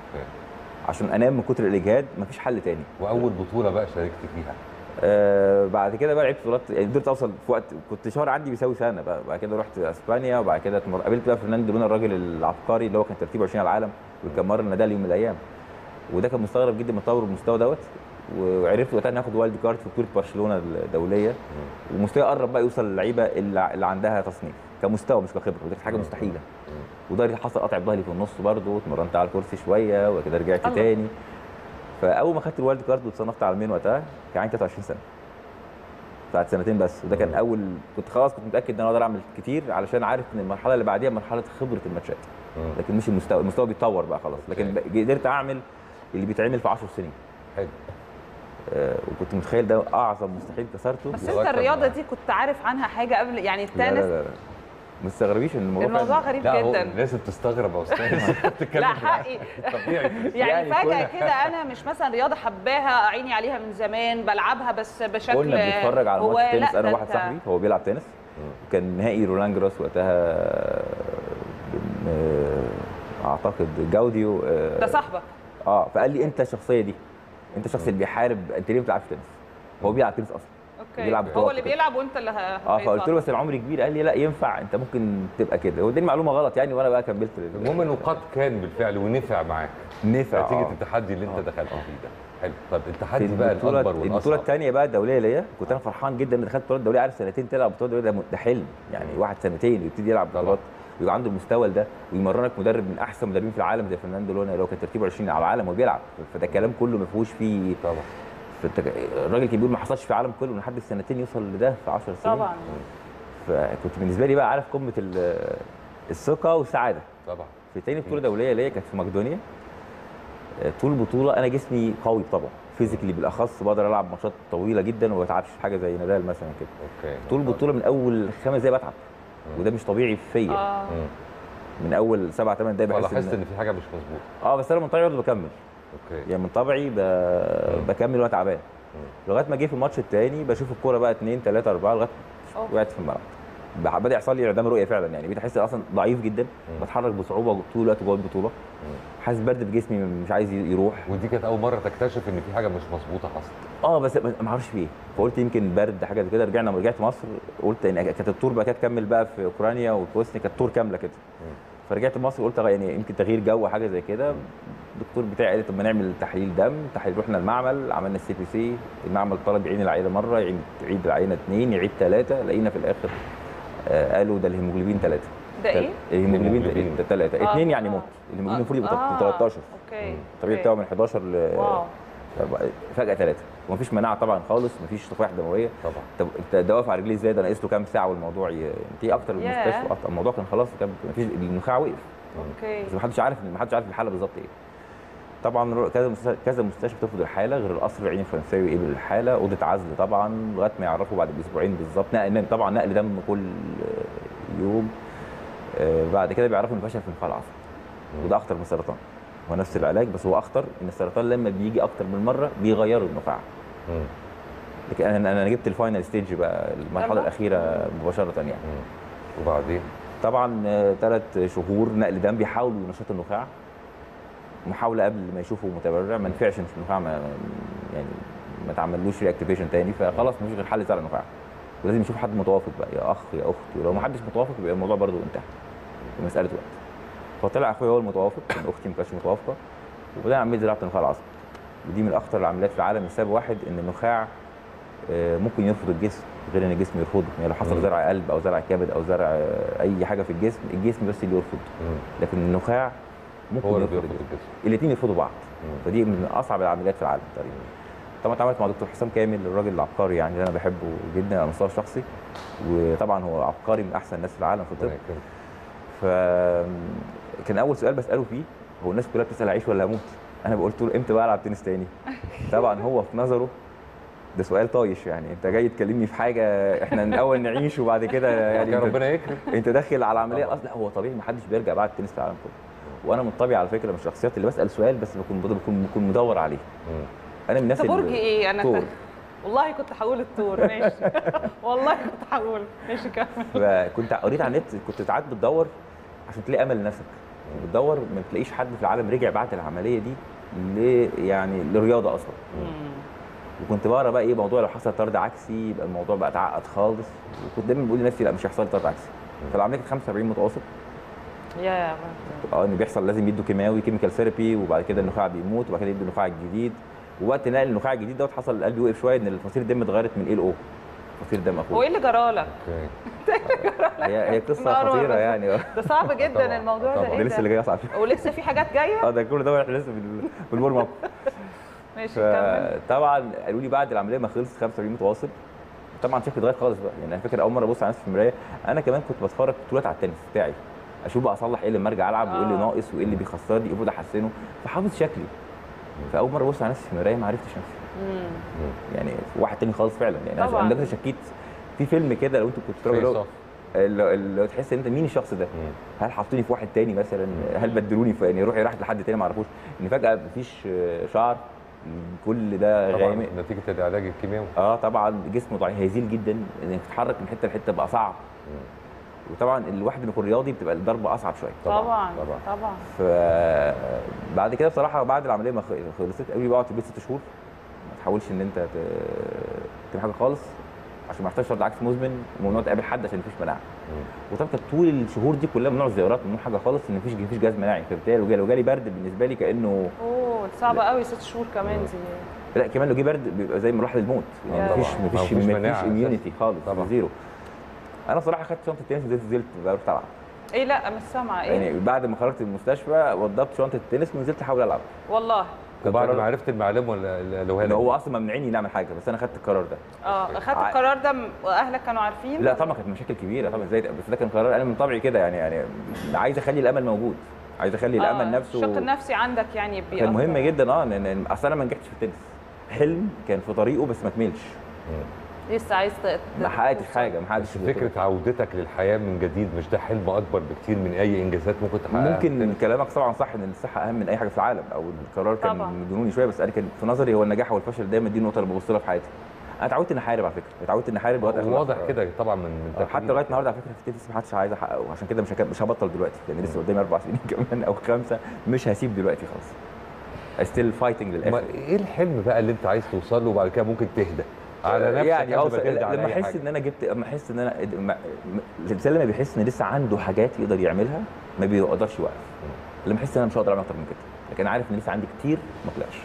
عشان انام من كتر الاجهاد مفيش حل تاني واول بطوله بقى شاركت فيها آه بعد كده بقى لعبت بطولات يعني قدرت اوصل في وقت كنت شهر عندي بيساوي سنه بقى بعد كده رحت اسبانيا وبعد كده اتمر- قابلت بقى فرناندو لونا الراجل العبقري اللي هو كان ترتيبه 20 على العالم وكان مر النادال يوم من الايام وده كان مستغرب جدا من تطور المستوى دوت وعرفت وقتها ناخد وايلد كارد في بطوله برشلونه الدوليه ومستوى قرب بقى يوصل للعيبه اللي اللي عندها تصنيف كمستوى مش كخبره ودي كانت حاجه مستحيله وده حصل قطع ظهري في النص برضه اتمرنت على الكرسي شويه وبعد كده رجعت الله. تاني فاول ما خدت الوايلد كارد واتصنفت عالميا وقتها كان عندي 23 سنه بعد سنتين بس وده كان اول كنت خلاص كنت متاكد ان انا اقدر اعمل كتير علشان عارف ان المرحله اللي بعديها مرحله خبره الماتشات لكن مش المستوى المستوى بيتطور بقى خلاص لكن بقى- قدرت اعمل اللي بيتعمل في 10 سنين حلو آه وكنت متخيل ده اعظم مستحيل كسرته بس انت الرياضه دي كنت عارف عنها حاجه قبل يعني لا لا التنس لا, لا. ما تستغربيش ان الموضوع الموضوع فعلاً- غريب لا هو جدا الناس بتستغرب يا استاذ بتتكلم لا بالعقل. حقي طبيعي يعني, يعني فجاه كنا- كده انا مش مثلا رياضه حباها عيني عليها من زمان بلعبها بس بشكل كنا بنتفرج على هو ماتش تنس لا، انا ده وواحد أنت- صاحبي هو بيلعب تنس كان نهائي رولان جراس وقتها بن- آه، اعتقد جاوديو آه، ده صاحبك اه فقال لي انت الشخصيه دي انت الشخص اللي بيحارب انت ليه ما بتلعبش تنس هو بيلعب تنس اصلا اوكي بيلعب هو بطولات اللي وكده. بيلعب وانت اللي ه- اه فقلت له هيطلع. بس العمر كبير قال لي لا ينفع انت ممكن تبقى كده هو اداني معلومه غلط يعني وانا بقى كملت المهم انه قد كان بالفعل ونفع معاك نفع نتيجه آه. التحدي اللي انت دخلت فيه ده حلو طب في التحدي بقى البطوله الاكبر البطوله والاصعب الثانيه بقى الدوليه ليا كنت انا فرحان جدا ان دخلت بطوله دوليه عارف سنتين تلعب بطوله دوليه ده م- ده حلم يعني واحد سنتين يبتدي يلعب بطولات ويبقى عنده المستوى ده ويمرنك مدرب من احسن مدربين في العالم زي فرناندو لونا اللي هو كان ترتيبه 20 على العالم وبيلعب فده كلام كله ما فيهوش فيه طبعا فالتك... الراجل كان بيقول ما حصلش في العالم كله ان حد في سنتين يوصل لده في 10 سنين طبعا فكنت بالنسبه لي بقى عارف قمه ال- الثقه والسعاده طبعا في تاني بطوله دوليه ليا كانت في مقدونيا آه، طول البطوله انا جسمي قوي طبعا فيزيكلي بالاخص بقدر العب ماتشات طويله جدا وما بتعبش في حاجه زي نادال مثلا كده اوكي طول البطوله من اول خمس دقايق بتعب وده مش طبيعي فيا اه من اول سبع ثمان دقايق بحس فلاحظت ان في حاجه مش مظبوطه اه بس انا من طبيعي برضه بكمل اوكي يعني من طبعي ب... بكمل وانا تعبان لغايه ما جه في الماتش الثاني بشوف الكوره بقى 2 3 4 لغايه أوه. وقعت في الملعب بح- بدا يحصل لي اعدام رؤيه فعلا يعني بقيت احس اصلا ضعيف جدا بتحرك بصعوبه طول الوقت جوه البطوله حاسس برد في جسمي مش عايز يروح ودي كانت اول مره تكتشف ان في حاجه مش مظبوطه حصلت اه بس ما ما اعرفش في ايه فقلت يمكن برد حاجه زي كده رجعنا لما رجعت مصر قلت ان كانت التور بقى كانت تكمل بقى في اوكرانيا وبوسنيا كانت تور كامله كده فرجعت مصر قلت يعني يمكن تغيير جو حاجه زي كده الدكتور بتاعي قال لي طب ما نعمل تحليل دم تحليل رحنا المعمل عملنا السي بي سي المعمل طلب يعيد العينه مره يعيد يعيد العينه اثنين يعيد ثلاثه لقينا في الاخر آه قالوا ده الهيموجلوبين ثلاثه ده ايه؟ الهيموجلوبين هيموجلوبين. ثلاثه آه، اثنين يعني آه. موت الهيموجلوبين المفروض يبقى آه، 13 اوكي الطبيعي أوكي. بتاعه من 11 ل واو فجاه ثلاثه ومفيش مناعه طبعا خالص مفيش صفائح دمويه طبعا طب انت ده واقف على رجليه ازاي ده ناقص له كام ساعه والموضوع ي... انت ايه اكتر من ياه. المستشفى أط- الموضوع كان خلاص كان مفيش النخاع وقف اوكي بس محدش عارف محدش عارف الحاله بالظبط ايه طبعا كذا مستشفى كذا مستشفى بترفض الحاله غير القصر العيني الفرنساوي قبل الحاله اوضه عزل طبعا لغايه ما يعرفوا بعد اسبوعين بالظبط نقل طبعا نقل دم كل يوم آه، بعد كده بيعرفوا ان فشل في النخاع العصبي وده اخطر من السرطان هو نفس العلاج بس هو اخطر ان السرطان لما بيجي اكتر من مره بيغيروا النخاع مم. لكن انا انا جبت الفاينل ستيج بقى المرحله يلا. الاخيره مباشره يعني مم. وبعدين طبعا ثلاث شهور نقل دم بيحاولوا ينشطوا النخاع محاوله قبل ما يشوفوا متبرع ما نفعش مش النخاع ما يعني ما تعملوش رياكتيفيشن تاني فخلاص مفيش غير حل زرع النخاع ولازم يشوف حد متوافق بقى يا اخ يا اخت ولو ما حدش متوافق يبقى الموضوع برضو انتهى مساله وقت فطلع اخويا هو المتوافق كان اختي ما كانتش متوافقه وبدأنا عمليه زراعه النخاع العصبي ودي من اخطر العمليات في العالم لسبب واحد ان النخاع آه، ممكن يرفض الجسم غير ان الجسم يرفضه يعني لو حصل مم. زرع قلب او زرع كبد او زرع آه، اي حاجه في الجسم الجسم بس اللي يرفض لكن النخاع ممكن هو اللي يرفض بيرفض الجسم. الجسم الاثنين يرفضوا بعض فدي من اصعب العمليات في العالم تقريبا طبعا اتعاملت مع دكتور حسام كامل الراجل العبقري يعني اللي انا بحبه جدا على المستوى الشخصي وطبعا هو عبقري من احسن الناس في العالم في الطب ف كان اول سؤال بساله فيه هو الناس كلها بتسال اعيش ولا اموت انا قلت له امتى بقى العب تنس تاني طبعا هو في نظره ده سؤال طايش يعني انت جاي تكلمني في حاجه احنا الاول نعيش وبعد كده يعني كان انت- ربنا يكرم. انت داخل على عمليه اصلا هو طبيعي ما حدش بيرجع بعد التنس في العالم كله وانا من طبيعي على فكره من الشخصيات اللي بسال سؤال بس بكون بكون بكون مدور عليه انا من الناس انت برج اللي- ايه انا طور. كنت والله كنت هقول الطور ماشي والله كنت هقول ماشي كمل فكنت قريت على النت كنت ساعات بتدور عشان تلاقي امل لنفسك بتدور ما تلاقيش حد في العالم رجع بعد العمليه دي ل يعني للرياضه اصلا وكنت بقرا بقى ايه موضوع لو حصل طرد عكسي يبقى الموضوع بقى اتعقد خالص وكنت دايما بقول لنفسي لا مش هيحصل لي طرد عكسي فالعمليه كانت 45 متواصل يا اه ان بيحصل لازم يدوا كيماوي كيميكال ثيرابي وبعد كده النخاع بيموت وبعد كده يدوا النخاع الجديد ووقت نقل النخاع الجديد دوت حصل القلب وقف شويه ان فصيله الدم اتغيرت من ال او فصيله دم هو اخوه ايه اللي جرالك؟ هي هي قصه مروة خطيره بس. يعني اه ده صعب جدا الموضوع ده طبعا ايه ده لسه اللي ده؟ جاي اصعب ولسه في حاجات جايه؟ اه ده كل ده احنا لسه في ال- في الورم اب ماشي كمل فطبعا قالوا لي بعد العمليه ما خلصت 45 متواصل طبعا شكلي اتغير خالص بقى يعني انا فاكر اول مره ابص على نفسي في المرايه انا كمان كنت بتفرج بطولات على التنس بتاعي اشوف بقى اصلح ايه لما ارجع العب وايه اللي آه. ناقص وايه اللي بيخسرني المفروض احسنه فحافظ شكلي فاول مره ابص على نفسي في المرايه ما عرفتش نفسي مم. يعني واحد تاني خالص فعلا يعني انا طبعاً. أنا دلوقتي شكيت في فيلم كده لو انتوا كنتوا بتتفرجوا Face اللي هو- اللي اللي تحس ان انت مين الشخص ده؟ هل حطوني في واحد تاني مثلا؟ هل بدلوني في يعني روحي راحت لحد تاني ما اعرفوش؟ ان فجاه مفيش آه، شعر كل ده طبعا غامق نتيجه العلاج الكيماوي اه طبعا جسمه ضعيف هيزيل جدا انك تتحرك من حته لحته بقى صعب وطبعا الواحد اللي يكون رياضي بتبقى الضربه اصعب شويه طبعا طبعا فبعد كده بصراحه بعد العمليه ما خ- خلصت قالوا لي بقعد في البيت ست شهور ما تحاولش ان انت ت- تعمل حاجه خالص عشان ما يحتاجش طرد عكس مزمن وممنوع تقابل حد عشان مفيش مناعه وطبعا كانت طول الشهور دي كلها ممنوع الزيارات ممنوع حاجه خالص ان مفيش مفيش جهاز مناعي فبالتالي لو جالي- لو جالي برد بالنسبه لي كانه اوه صعبه قوي ست شهور كمان دي لا كمان لو جه برد بيبقى زي مراحل الموت يا. يعني مفيش طبعاً. مفيش مفيش مفيش مناعة اميونيتي خالص طبعاً. زيرو انا صراحه خدت شنطه التنس ونزلت نزلت بقى رحت العب ايه لا مش سامعه ايه يعني بعد ما خرجت من المستشفى وضبت شنطه التنس ونزلت احاول العب والله وبعد قرار- ما عرفت المعلومه ولا لو ان هو اصلا ممنوعيني نعمل حاجه بس انا خدت القرار ده اه اخدت ع- القرار ده م- واهلك كانوا عارفين لا طبعا كانت مشاكل كبيره طبعا ازاي بس ده كان قرار انا من طبعي كده يعني يعني عايز اخلي الامل موجود عايز اخلي الامل آه، نفسه الشق النفسي عندك يعني كان بيأثر. مهم جدا اه لان اصل انا ما نجحتش في التنس حلم كان في طريقه بس ما كملش لسه عايز ت- ما حققتش حاجه ما حققتش فكره عودتك للحياه من جديد مش ده حلم اكبر بكتير من اي انجازات ممكن تحققها ممكن كلامك طبعا صح ان الصحه اهم من اي حاجه في العالم او القرار كان طبعاً. مجنوني شويه بس انا كان في نظري هو النجاح والفشل دايما دي النقطه اللي ببص لها في حياتي انا اتعودت اني احارب على فكره اتعودت اني احارب لغايه آخر واضح لحظة. كده طبعا من من آه، حتى تفكيرك. لغايه النهارده على فكره في التنس ما حدش عايز احققه عشان كده مش هك- مش هبطل دلوقتي لان لسه قدامي اربع سنين كمان او خمسه مش هسيب دلوقتي خالص ستيل فايتنج ما للاخر ايه الحلم بقى اللي انت عايز توصل له وبعد كده ممكن تهدى على نفسك يعني قبل أوصل ما تهدى على لما أي احس حاجة. ان انا جبت لما احس ان انا ما- م- الانسان لما بيحس ان لسه عنده حاجات يقدر يعملها ما بيقدرش يوقف لما احس ان انا مش هقدر اعمل اكتر من كده لكن انا عارف ان لسه عندي كتير ما طلعش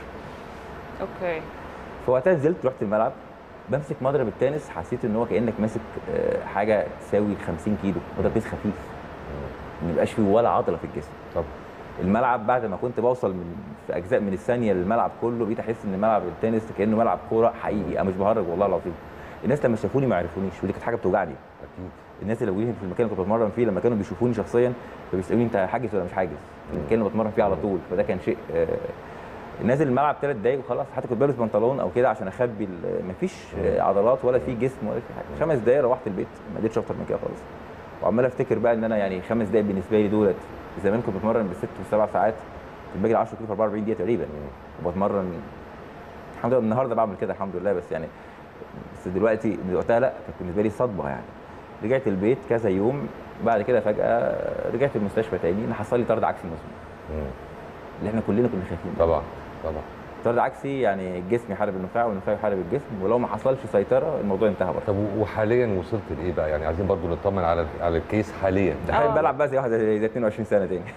اوكي فوقتها نزلت رحت الملعب بمسك مضرب التنس حسيت ان هو كانك ماسك آه، حاجه تساوي 50 كيلو مضرب تنس خفيف ما يبقاش فيه ولا عضله في الجسم طب الملعب بعد ما كنت بوصل من في اجزاء من الثانيه للملعب كله بقيت احس ان ملعب التنس كانه ملعب كوره حقيقي انا مش بهرج والله العظيم الناس لما شافوني ما عرفونيش ودي كانت حاجه بتوجعني اكيد الناس اللي موجودين في المكان اللي كنت بتمرن فيه لما كانوا بيشوفوني شخصيا فبيسالوني انت حاجز ولا مش حاجز المكان اللي بتمرن فيه على طول فده كان شيء آه، نازل الملعب ثلاث دقايق وخلاص حتى كنت بلبس بنطلون او كده عشان اخبي ال- مفيش آه، عضلات ولا في جسم ولا في حاجه خمس دقايق روحت البيت ما قدرتش اكتر من كده خالص وعمال افتكر بقى ان انا يعني خمس دقايق بالنسبه لي دولت زمان كنت بتمرن بالست والسبع ساعات كنت باجي 10 كيلو في 44 دقيقه تقريبا وبتمرن الحمد لله النهارده بعمل كده الحمد لله بس يعني بس دلوقتي من وقتها لا كانت بالنسبه لي صدمه يعني رجعت البيت كذا يوم بعد كده فجاه رجعت المستشفى تاني ان حصل لي طرد عكسي مزمن اللي احنا كلنا كنا خايفين طبعا طبعا طرد عكسي يعني الجسم يحارب النخاع والنخاع يحارب الجسم ولو ما حصلش سيطره الموضوع انتهى برضه طب وحاليا وصلت لايه بقى يعني عايزين برضو نطمن على على الكيس حاليا ده حاليا بلعب بقى زي واحد زي زي 22 سنه تاني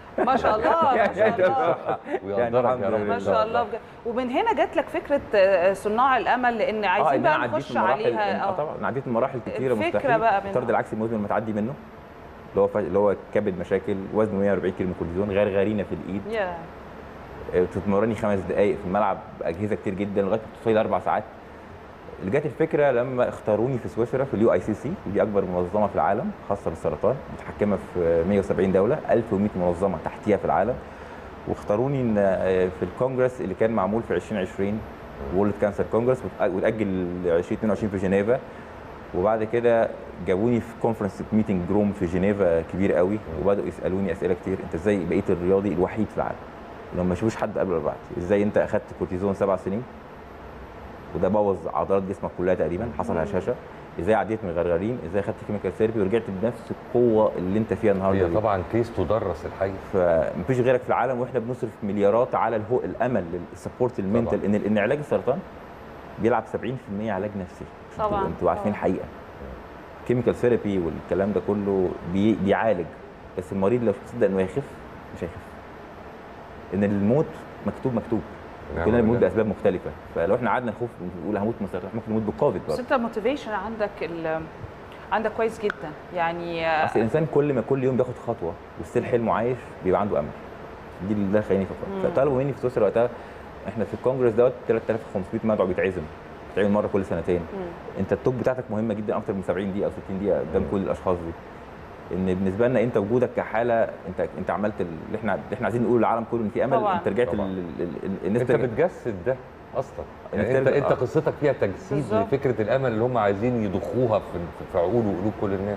ما شاء الله ما شاء الله ويقدرك يا رب ما شاء الله بجد. ومن هنا جات لك فكره آه، صناع الامل لان اه عايزين ان انا بقى عديت نخش من مراحل عليها اه طبعا انا عديت من مراحل كتيره الفكرة مستحيل بقى منها. الطرد العكسي المزمن ما تعدي منه اللي هو ف- اللي هو كبد مشاكل وزن 140 كيلو من كورتيزون غرغرينه في الايد يا آه، بتتمرني خمس دقائق في الملعب باجهزه كتير جدا لغايه ما توصلي اربع ساعات اللي جت الفكره لما اختاروني في سويسرا في اليو اي سي سي ودي اكبر منظمه في العالم خاصه بالسرطان متحكمه في 170 دوله 1100 منظمه تحتيها في العالم واختاروني ان آه، في الكونجرس اللي كان معمول في 2020 وورلد كانسر كونجرس وتاجل ل 2022 في جنيفا وبعد كده جابوني في كونفرنس ميتنج جروم في جنيفا كبير قوي وبداوا يسالوني اسئله كتير انت ازاي بقيت الرياضي الوحيد في العالم لو ما يشوفوش حد قبل ولا بعد ازاي انت اخدت كورتيزون سبع سنين وده بوظ عضلات جسمك كلها تقريبا حصل هشاشه ازاي عديت من غرغرين ازاي خدت كيميكال ثيرابي ورجعت بنفس القوه اللي انت فيها النهارده هي دي. طبعا كيس تدرس الحقيقه فمفيش غيرك في العالم واحنا بنصرف مليارات على الهو الامل السبورت المنتال ان ان علاج السرطان بيلعب 70% علاج نفسي طبعاً، انتوا عارفين طبعاً. الحقيقه كيميكال ثيرابي والكلام ده كله بي بيعالج بس المريض لو تصدق انه هيخف مش هيخف ان الموت مكتوب مكتوب نعم كلنا بنموت بالله. باسباب مختلفه فلو احنا قعدنا نخوف نقول هموت من السرطان ممكن نموت بالكوفيد بس برضه انت الموتيفيشن عندك ال... عندك كويس جدا يعني آه، اصل الانسان كل ما كل يوم بياخد خطوه وستيل حلمه عايش بيبقى عنده امل دي اللي ده خليني مم. فكر فطلبوا مني في سويسرا وقتها احنا في الكونجرس دوت 3500 مدعو بيتعزم بيتعمل مره كل سنتين انت التوك بتاعتك مهمه جدا اكتر من 70 دقيقه او 60 دقيقه قدام كل الاشخاص دي ان بالنسبه لنا انت وجودك كحاله انت انت عملت اللي احنا اللي احنا عايزين نقول للعالم كله ان في امل طبعاً. انت رجعت طبعاً. ال- ال- ال- الناس انت ترجع- بتجسد ده اصلا إنك يعني انت ترجع- انت آه. قصتك فيها تجسيد بالظبط. لفكره الامل اللي هم عايزين يضخوها في في عقول وقلوب كل الناس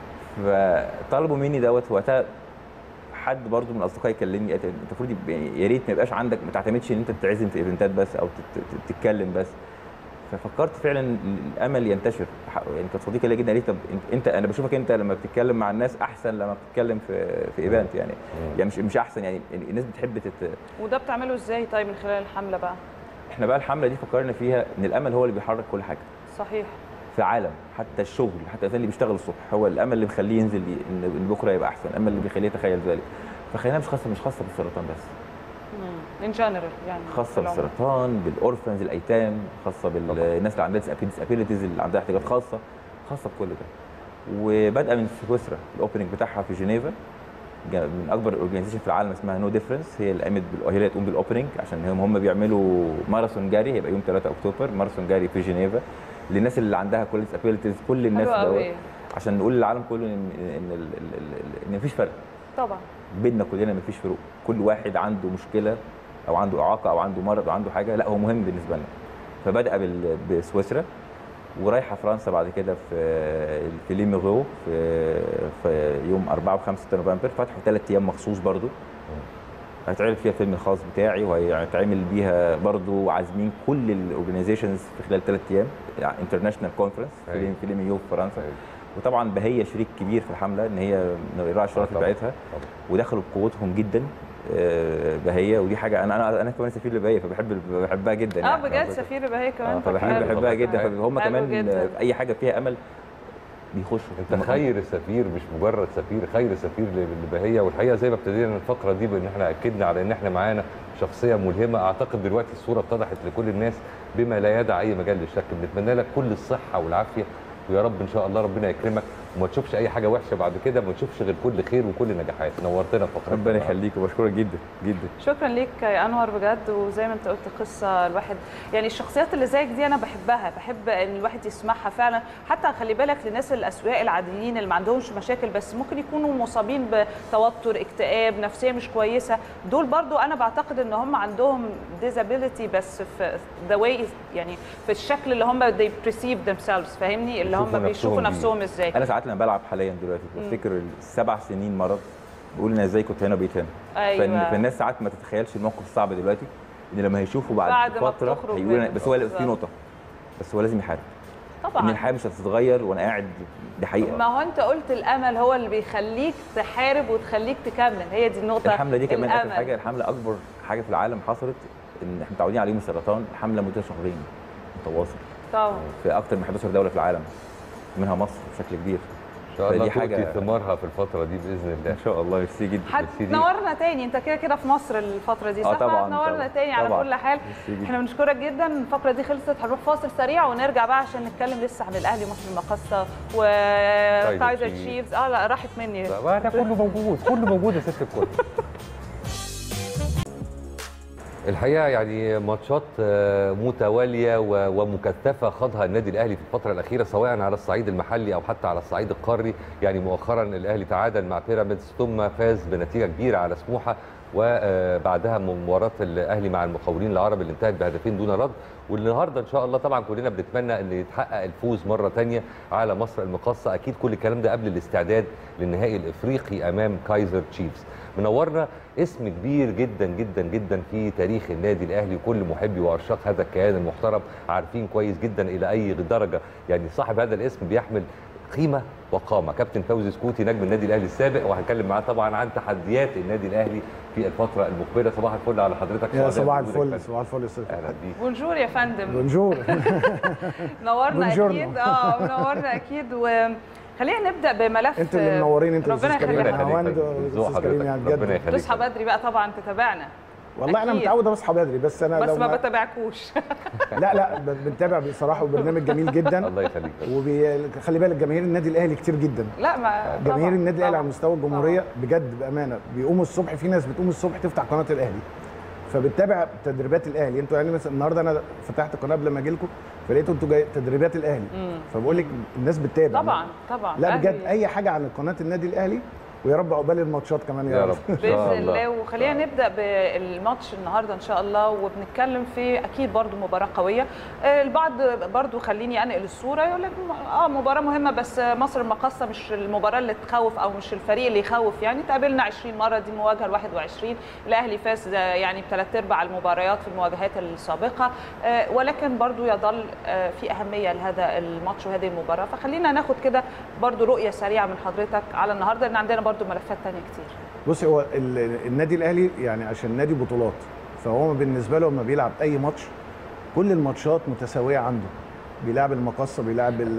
فطلبوا مني دوت وقتها حد برضو من اصدقائي كلمني قال انت المفروض يبقى- يا ريت ما يبقاش عندك ما تعتمدش ان انت تتعزم في ايفنتات بس او تت- تت- تتكلم بس ففكرت فعلا الامل ينتشر ح- يعني كانت صديقه ليا جدا قالت لي طب انت, انت انا بشوفك انت لما بتتكلم مع الناس احسن لما بتتكلم في في ايفنت يعني يعني مش مش احسن يعني الناس بتحب تت... وده بتعمله ازاي طيب من خلال الحمله بقى احنا بقى الحمله دي فكرنا فيها ان الامل هو اللي بيحرك كل حاجه صحيح في العالم حتى الشغل حتى الانسان اللي بيشتغل الصبح هو الامل اللي مخليه ينزل ي- ان إن بكره يبقى احسن الامل اللي بيخليه يتخيل ذلك فخلينا مش خاصه مش خاصه بالسرطان بس ان جنرال يعني خاصه في العموم. بالسرطان بالاورفنز الايتام خاصه بالناس اللي عندها ديسابيلتيز اللي عندها احتياجات خاصه خاصه بكل ده وبادئه من سويسرا الاوبننج بتاعها في جنيفا جا- من اكبر اورجانيزيشن في العالم اسمها نو ديفرنس هي اللي قامت بال- هي اللي تقوم بالاوبننج عشان هم هم بيعملوا ماراثون جاري هيبقى يوم 3 اكتوبر ماراثون جاري في جنيفا للناس اللي عندها كل ديسابيلتيز كل الناس حلو دوت قوي. عشان نقول للعالم كله ان ان ال- ال- ال- ان مفيش فرق طبعا بيننا كلنا مفيش فروق كل واحد عنده مشكله او عنده اعاقه او عنده مرض او عنده حاجه لا هو مهم بالنسبه لنا فبدا بال- بسويسرا ورايحه فرنسا بعد كده في في ليميغو في في يوم 4 و5 نوفمبر فتحوا ثلاث ايام مخصوص برضو هيتعرض فيها الفيلم الخاص بتاعي وهيتعمل بيها برضو عازمين كل الاورجنايزيشنز في خلال ثلاث ايام انترناشونال كونفرنس في أيوة. ليم- في ليميغو في فرنسا أيوة. وطبعا بهيه شريك كبير في الحمله ان هي من راعي الشرف طبعاً. بتاعتها ودخلوا بقوتهم جدا آه، بهيه ودي حاجه انا انا انا كمان سفير لبهيه فبحب بحبها جدا اه يعني. بجد سفير بهي كمان اه فبحب حلو. بحبها جدا فهم حلو كمان جداً. آه، اي حاجه فيها امل بيخشوا انت خير سفير مش مجرد سفير خير سفير للبهيه والحقيقه زي ما ابتدينا الفقره دي بان احنا اكدنا على ان احنا معانا شخصيه ملهمه اعتقد دلوقتي الصوره اتضحت لكل الناس بما لا يدع اي مجال للشك بنتمنى لك كل الصحه والعافيه ويا رب ان شاء الله ربنا يكرمك وما تشوفش اي حاجه وحشه بعد كده ما تشوفش غير كل خير وكل نجاحات نورتنا في فقره ربنا يخليك وبشكرك جدا جدا شكرا ليك يا انور بجد وزي ما انت قلت قصه الواحد يعني الشخصيات اللي زيك دي انا بحبها بحب ان الواحد يسمعها فعلا حتى خلي بالك للناس الاسوياء العاديين اللي ما عندهمش مشاكل بس ممكن يكونوا مصابين بتوتر اكتئاب نفسيه مش كويسه دول برضو انا بعتقد ان هم عندهم ديزابيليتي بس في the way يعني في الشكل اللي هم they perceive themselves فاهمني اللي هم بيشوفوا بيشوفوا نفسهم نفسهم بيه. ازاي انا ساعات لما بلعب حاليا دلوقتي بفتكر السبع سنين مرض بقول انا ازاي كنت هنا وبقيت هنا أيوة. فإن- فالناس ساعات ما تتخيلش الموقف الصعب دلوقتي ان لما هيشوفوا بعد, بعد ما فتره بتخرج هيقولوا منه. أنا- بس هو بالظبط. في نقطه بس هو لازم يحارب ان طبعا الحياه مش هتتغير وانا قاعد دي حقيقه ما هو انت قلت الامل هو اللي بيخليك تحارب وتخليك تكمل هي دي النقطه الحمله دي كمان اخر الأمل. حاجه الحمله اكبر حاجه في العالم حصلت ان احنا متعودين على يوم السرطان حمله مدتها شهرين متواصل طبعا في اكثر من 11 دوله في العالم منها مصر بشكل كبير ان شاء الله فدي حاجة- تؤتي ثمارها في الفتره دي باذن الله ان شاء الله ميرسي جدا هتنورنا تاني انت كده كده في مصر الفتره دي آه صح طبعاً، هتنورنا طبعاً. تاني على طبعاً. كل حال ميرسي جداً. احنا بنشكرك جدا الفقره دي خلصت هنروح فاصل سريع ونرجع بقى عشان نتكلم لسه عن الاهلي مصر المقاصه وكايزر تشيفز. تشيفز اه لا راحت مني ما ده كله موجود كله موجود يا ست الكل الحقيقه يعني ماتشات آه، متواليه و- ومكثفه خاضها النادي الاهلي في الفتره الاخيره سواء على الصعيد المحلي او حتى على الصعيد القاري يعني مؤخرا الاهلي تعادل مع بيراميدز ثم فاز بنتيجه كبيره على سموحه وبعدها مباراه الاهلي مع المقاولين العرب اللي انتهت بهدفين دون رد والنهارده ان شاء الله طبعا كلنا بنتمنى ان يتحقق الفوز مره ثانيه على مصر المقاصه اكيد كل الكلام ده قبل الاستعداد للنهائي الافريقي امام كايزر تشيفز منورنا اسم كبير جدا جدا جدا في تاريخ النادي الاهلي وكل محبي وعشاق هذا الكيان المحترم عارفين كويس جدا الى اي درجه يعني صاحب هذا الاسم بيحمل قيمه وقامه كابتن فوزي سكوتي نجم النادي الاهلي السابق وهنتكلم معاه طبعا عن تحديات النادي الاهلي في الفتره المقبله صباح الفل على حضرتك يا سعداء صباح بوجودك الفل فندم. صباح الفل يا استاذ اهلا بيك بونجور يا فندم بونجور نورنا بونجورنو. اكيد اه منورنا اكيد وخلينا نبدا بملف انتوا اللي منورين انتوا ربنا الاستاذ كريم يخليك. انا هواند ذوق والاستاذ كريم يعني حضرتك. ربنا بجد يخليك تصحى بدري بقى طبعا تتابعنا والله انا أكيد. متعود اصحى بدري بس انا بس لو ما بتابعكوش لا لا ب- بنتابع بصراحه وبرنامج جميل جدا الله يخليك وخلي بالك جماهير النادي الاهلي كتير جدا لا ما جماهير طبعاً، النادي الاهلي طبعاً. على مستوى الجمهوريه بجد بامانه بيقوموا الصبح في ناس بتقوم الصبح تفتح قناه الاهلي فبتتابع تدريبات الاهلي انتوا يعني مثلا النهارده انا فتحت القناه قبل ما اجي لكم فلقيتوا انتوا جاي تدريبات الاهلي مم. فبقول لك الناس بتتابع طبعا طبعا لا بجد أهلي. اي حاجه عن قناه النادي الاهلي ويا رب عقبال الماتشات كمان يا, يا رب, رب. إن شاء باذن الله. الله وخلينا نبدا بالماتش النهارده ان شاء الله وبنتكلم في اكيد برضو مباراه قويه آه، البعض برضو خليني انقل الصوره يقول لك اه مباراه مهمه بس مصر المقاصه مش المباراه اللي تخوف او مش الفريق اللي يخوف يعني تقابلنا 20 مره دي مواجهه ال 21 الاهلي فاز آه، يعني بثلاث ارباع المباريات في المواجهات السابقه آه، ولكن برضو يظل آه، في اهميه لهذا الماتش وهذه المباراه فخلينا ناخد كده برضو رؤيه سريعه من حضرتك على النهارده لان عندنا برضو ملفات ثانيه كتير بصي هو ال- النادي الاهلي يعني عشان نادي بطولات فهو بالنسبه له لما بيلعب اي ماتش كل الماتشات متساويه عنده بيلعب المقصه بيلعب ال-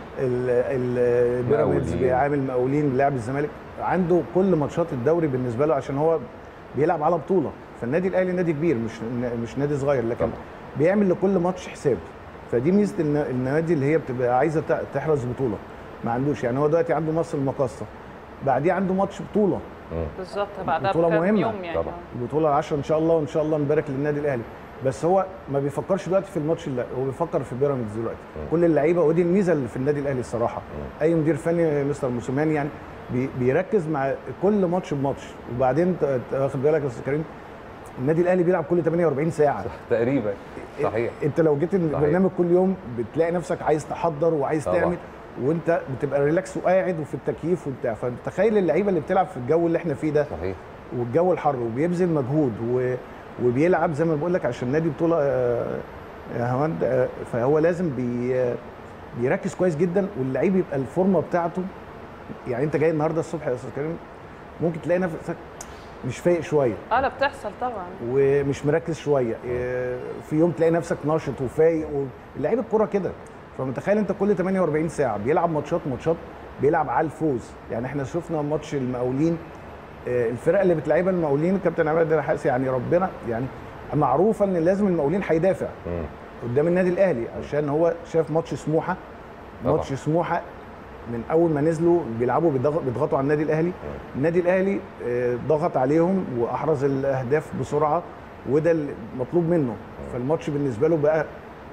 ال- ال- بيراميدز مقاولين. بيعامل مقاولين بيلعب الزمالك عنده كل ماتشات الدوري بالنسبه له عشان هو بيلعب على بطوله فالنادي الاهلي نادي كبير مش مش نادي صغير لكن بيعمل لكل ماتش حساب فدي ميزه الن- النوادي اللي هي بتبقى عايزه ت- تحرز بطوله ما عندوش يعني هو دلوقتي عنده مصر المقاصه بعديه عنده ماتش بطوله بالظبط بعدها بطوله بكام مهمه يوم يعني طبعا. البطوله العشرة ان شاء الله وان شاء الله نبارك للنادي الاهلي بس هو ما بيفكرش دلوقتي في الماتش اللي هو بيفكر في بيراميدز دلوقتي كل اللعيبه ودي الميزه اللي في النادي الاهلي الصراحه اي مدير فني مستر موسيماني يعني بي بيركز مع كل ماتش بماتش وبعدين ت- ت- واخد بالك يا استاذ كريم النادي الاهلي بيلعب كل 48 ساعه تقريبا صحيح انت لو جيت البرنامج كل يوم بتلاقي نفسك عايز تحضر وعايز طبعا. تعمل وانت بتبقى ريلاكس وقاعد وفي التكييف وبتاع فتخيل اللعيبه اللي بتلعب في الجو اللي احنا فيه ده صحيح والجو الحر وبيبذل مجهود و... وبيلعب زي ما بقول لك عشان نادي بطوله آه، يا هوند آه، فهو لازم بي... آه، بيركز كويس جدا واللعيب يبقى الفورمه بتاعته يعني انت جاي النهارده الصبح يا استاذ كريم ممكن تلاقي نفسك مش فايق شويه اه لا بتحصل طبعا ومش مركز شويه آه، في يوم تلاقي نفسك ناشط وفايق اللعيب الكوره كده فمتخيل انت كل 48 ساعه بيلعب ماتشات ماتشات بيلعب على الفوز يعني احنا شفنا ماتش المقاولين آه، الفرق اللي بتلعبها المقاولين كابتن عماد الحاسي يعني ربنا يعني معروفه ان لازم المقاولين هيدافع قدام النادي الاهلي عشان هو شاف ماتش سموحه طبعا. ماتش سموحه من اول ما نزلوا بيلعبوا بيضغ- بيضغطوا على النادي الاهلي النادي الاهلي آه، ضغط عليهم واحرز الاهداف بسرعه وده المطلوب منه فالماتش بالنسبه له بقى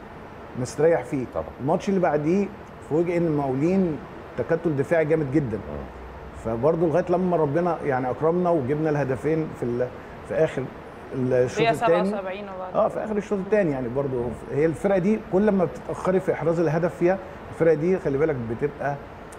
مستريح فيه طبعا. الماتش اللي بعديه فوجئ ان المقاولين تكتل دفاعي جامد جدا فبرضه لغايه لما ربنا يعني اكرمنا وجبنا الهدفين في ال- في اخر الشوط هي الثاني 77 وبعد اه في اخر الشوط الثاني يعني برضو هي الفرقه دي كل ما بتتاخري في احراز الهدف فيها الفرقه دي خلي بالك بتبقى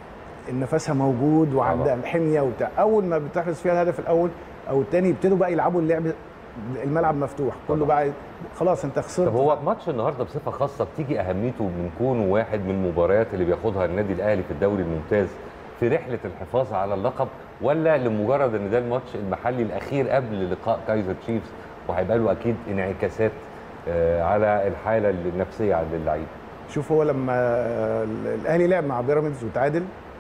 نفسها موجود وعندها طبعا. الحميه وبتاع اول ما بتحرز فيها الهدف الاول او الثاني يبتدوا بقى يلعبوا اللعب الملعب مفتوح كله بقى خلاص انت خسرت طب هو ماتش النهارده بصفه خاصه بتيجي اهميته من كونه واحد من المباريات اللي بياخدها النادي الاهلي في الدوري الممتاز في رحله الحفاظ على اللقب ولا لمجرد ان ده الماتش المحلي الاخير قبل لقاء كايزر تشيفز وهيبقى له اكيد انعكاسات آه، على الحاله النفسيه عند اللعيب شوف هو لما الاهلي لعب مع بيراميدز وتعادل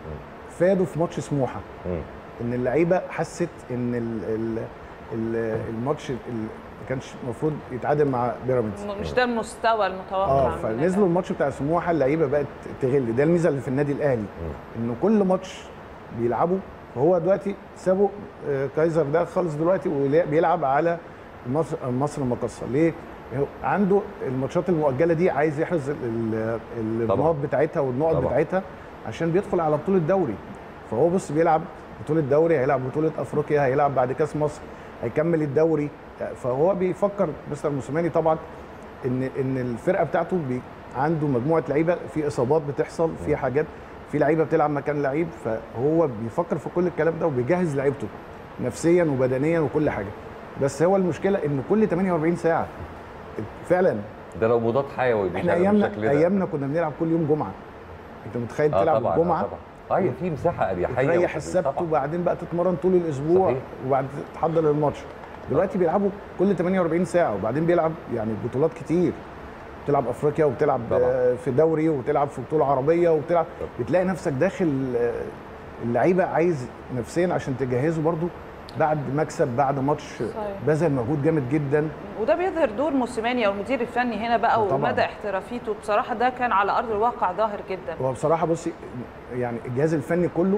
فادوا في ماتش سموحه مم. ان اللعيبه حست ان ال ال ال الماتش ال- ما كانش المفروض يتعادل مع بيراميدز مش ده المستوى المتوقع اه من فنزلوا الماتش بتاع سموحه اللعيبه بقت تغل ده الميزه اللي في النادي الاهلي انه كل ماتش بيلعبوا فهو دلوقتي سابوا آه، كايزر ده خالص دلوقتي وبيلعب على مصر مصر المقاصه ليه؟ هو عنده الماتشات المؤجله دي عايز يحرز ال- ال- النقط بتاعتها والنقط طبعاً. بتاعتها عشان بيدخل على بطوله دوري فهو بص بيلعب بطوله دوري هيلعب بطوله افريقيا هيلعب بعد كاس مصر هيكمل الدوري فهو بيفكر مستر موسيماني طبعا ان ان الفرقه بتاعته بي عنده مجموعه لعيبه في اصابات بتحصل في حاجات في لعيبه بتلعب مكان لعيب فهو بيفكر في كل الكلام ده وبيجهز لعيبته نفسيا وبدنيا وكل حاجه بس هو المشكله ان كل 48 ساعه فعلا ده لو مضاد حيوي احنا بيشتغل ايامنا بالشكل ده. ايامنا كنا بنلعب كل يوم جمعه انت متخيل آه تلعب طبعاً، آه الجمعه طبعاً. ايوه في مساحه اريحيه تريح وخفيف. السبت طبعاً. وبعدين بقى تتمرن طول الاسبوع صحيح. وبعد تحضر للماتش دلوقتي بيلعبوا كل 48 ساعه وبعدين بيلعب يعني بطولات كتير بتلعب افريقيا وبتلعب آه، في دوري وبتلعب في بطوله عربيه وبتلعب بتلاقي نفسك داخل آه، اللعيبه عايز نفسيا عشان تجهزه برضو بعد مكسب بعد ماتش بذل مجهود جامد جدا وده بيظهر دور موسيماني او المدير الفني هنا بقى طبعاً. ومدى احترافيته بصراحه ده كان على ارض الواقع ظاهر جدا هو بصراحه بصي يعني الجهاز الفني كله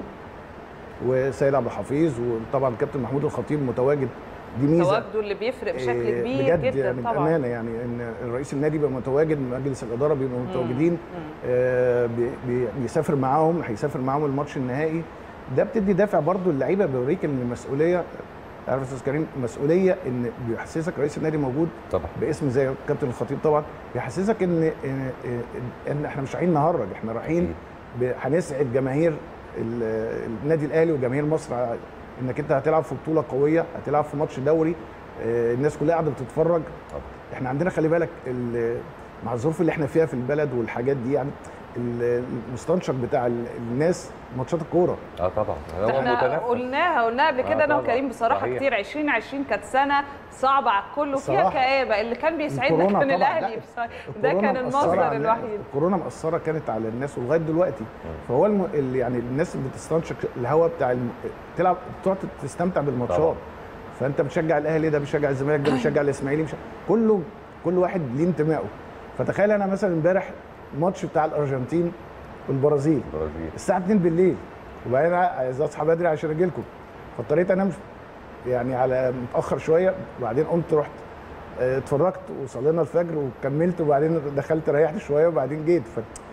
وسيد عبد الحفيظ وطبعا كابتن محمود الخطيب متواجد دي ميزه تواجده اللي بيفرق بشكل إيه، كبير بجد جدا من طبعا امانه يعني ان الرئيس النادي يبقى متواجد مجلس الاداره بيبقوا متواجدين آه بي- بي- بيسافر معاهم هيسافر معاهم الماتش النهائي ده بتدي دافع برضو اللعيبه بيوريك ان المسؤوليه عارف يا استاذ كريم مسؤوليه ان بيحسسك رئيس النادي موجود طبعا باسم زي كابتن الخطيب طبعا بيحسسك ان ان, إن احنا مش رايحين نهرج احنا رايحين ب- هنسعد جماهير ال- النادي الاهلي وجماهير مصر ع- انك انت هتلعب في بطوله قويه هتلعب في ماتش دوري آه، الناس كلها قاعده بتتفرج احنا عندنا خلي بالك ال- مع الظروف اللي احنا فيها في البلد والحاجات دي يعني ال- المستنشق بتاع ال- الناس ماتشات الكوره اه طبعا هو احنا متنفس قلناها قلناها قبل آه كده انا طبعاً. وكريم بصراحه صحيح. كتير 2020 كانت سنه صعبه على الكل وفيها الصراحة. كآبه اللي كان بيسعدنا الكورونا كان طبعاً. الاهلي لا، بصراحة. ده الكورونا كان مأثرة المصدر على- الوحيد الكورونا مأثرة كانت على الناس ولغاية دلوقتي فهو الم... ال- يعني الناس اللي بتستنشق الهواء بتاع الم... تلعب تقعد تستمتع بالماتشات طبعاً. فانت بتشجع الاهلي ده بيشجع الزمالك ده بيشجع الاسماعيلي مش... كله كل واحد ليه انتمائه فتخيل انا مثلا امبارح الماتش بتاع الارجنتين والبرازيل البرازيل الساعه 2 بالليل وبعدين عايز اصحى بدري عشان اجي لكم فاضطريت انام يعني على متاخر شويه وبعدين قمت رحت آه، اتفرجت وصلينا الفجر وكملت وبعدين دخلت ريحت شويه وبعدين جيت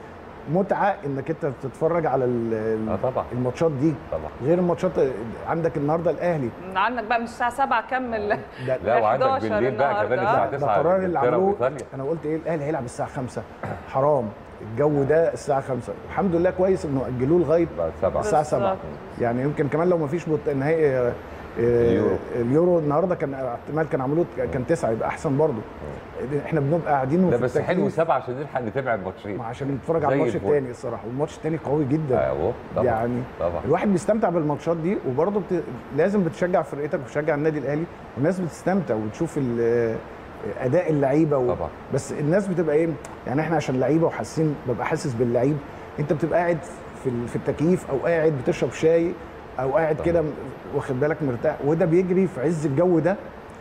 فمتعه انك انت تتفرج على ال- اه طبعا الماتشات دي طبعا غير الماتشات عندك النهارده الاهلي عندك بقى من الساعه 7 كمل ده لا وعندك 11 بالليل بقى كمان النهاردة. الساعه ده 9 قرار اللي إنجلترا عملوه وإيطاليا. انا قلت ايه الاهلي هيلعب الساعه 5 حرام الجو ده الساعه 5 الحمد لله كويس انه اجلوه لغايه بعد 7 الساعه 7 يعني يمكن كمان لو ما فيش بط... نهائي آه، اليورو. اليورو النهارده كان احتمال كان عملوه كان 9 يبقى احسن برضه احنا بنبقى قاعدين لا وفي بس حلو التكييف. 7 عشان نلحق نتابع الماتشين ما عشان نتفرج على زي الماتش الفل. الثاني الصراحه والماتش الثاني قوي جدا اهو طبعا يعني طبعا الواحد بيستمتع بالماتشات دي وبرضه بت... لازم بتشجع فرقتك وتشجع النادي الاهلي والناس بتستمتع وتشوف ال... اداء اللعيبه و... طبعا. بس الناس بتبقى ايه يعني احنا عشان لعيبه وحاسين ببقى حاسس باللعيب انت بتبقى قاعد في ال- في التكييف او قاعد بتشرب شاي او قاعد طبعا. كده م- واخد بالك مرتاح وده بيجري في عز الجو ده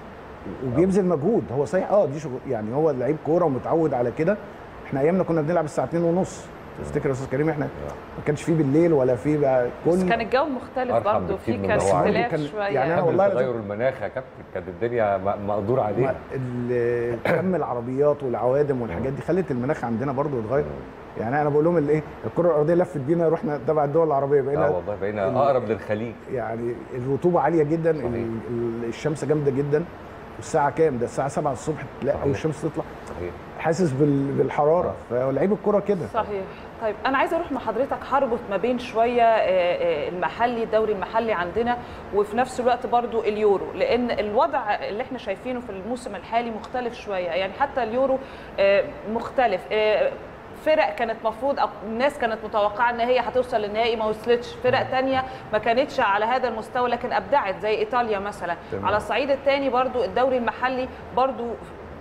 وبيبذل مجهود هو صحيح اه دي شغل يعني هو لعيب كوره ومتعود على كده احنا ايامنا كنا بنلعب الساعه 2 ونص تفتكر يا استاذ كريم احنا ما كانش فيه بالليل ولا فيه بقى بس كل كان الجو مختلف أرحم برضه بكتير في من كان اللي هو عامله. اختلاف كان- شويه يعني أنا قبل والله تغير المناخ يا كابتن كانت الدنيا م- مقدور عليها ما- ال- كم العربيات والعوادم والحاجات دي خلت المناخ عندنا برضو يتغير يعني انا بقول لهم الايه الكره الارضيه لفت بينا رحنا تبع الدول العربيه اه بقينا والله بقينا ال- اقرب للخليج يعني الرطوبه عاليه جدا صحيح. ال- ال- الشمس جامده جدا والساعه كام ده الساعه 7 الصبح تلاقي صحيح. اول الشمس تطلع صحيح حاسس بال- بالحراره فلعيب الكره كده صحيح طيب انا عايزه اروح مع حضرتك هربط ما بين شويه آه، آه، المحلي الدوري المحلي عندنا وفي نفس الوقت برضو اليورو لان الوضع اللي احنا شايفينه في الموسم الحالي مختلف شويه يعني حتى اليورو آه، مختلف آه، فرق كانت مفروض او ناس كانت متوقعه ان هي هتوصل للنهائي ما وصلتش فرق تانية ما كانتش على هذا المستوى لكن ابدعت زي ايطاليا مثلا تمام. على الصعيد الثاني برضو الدوري المحلي برضو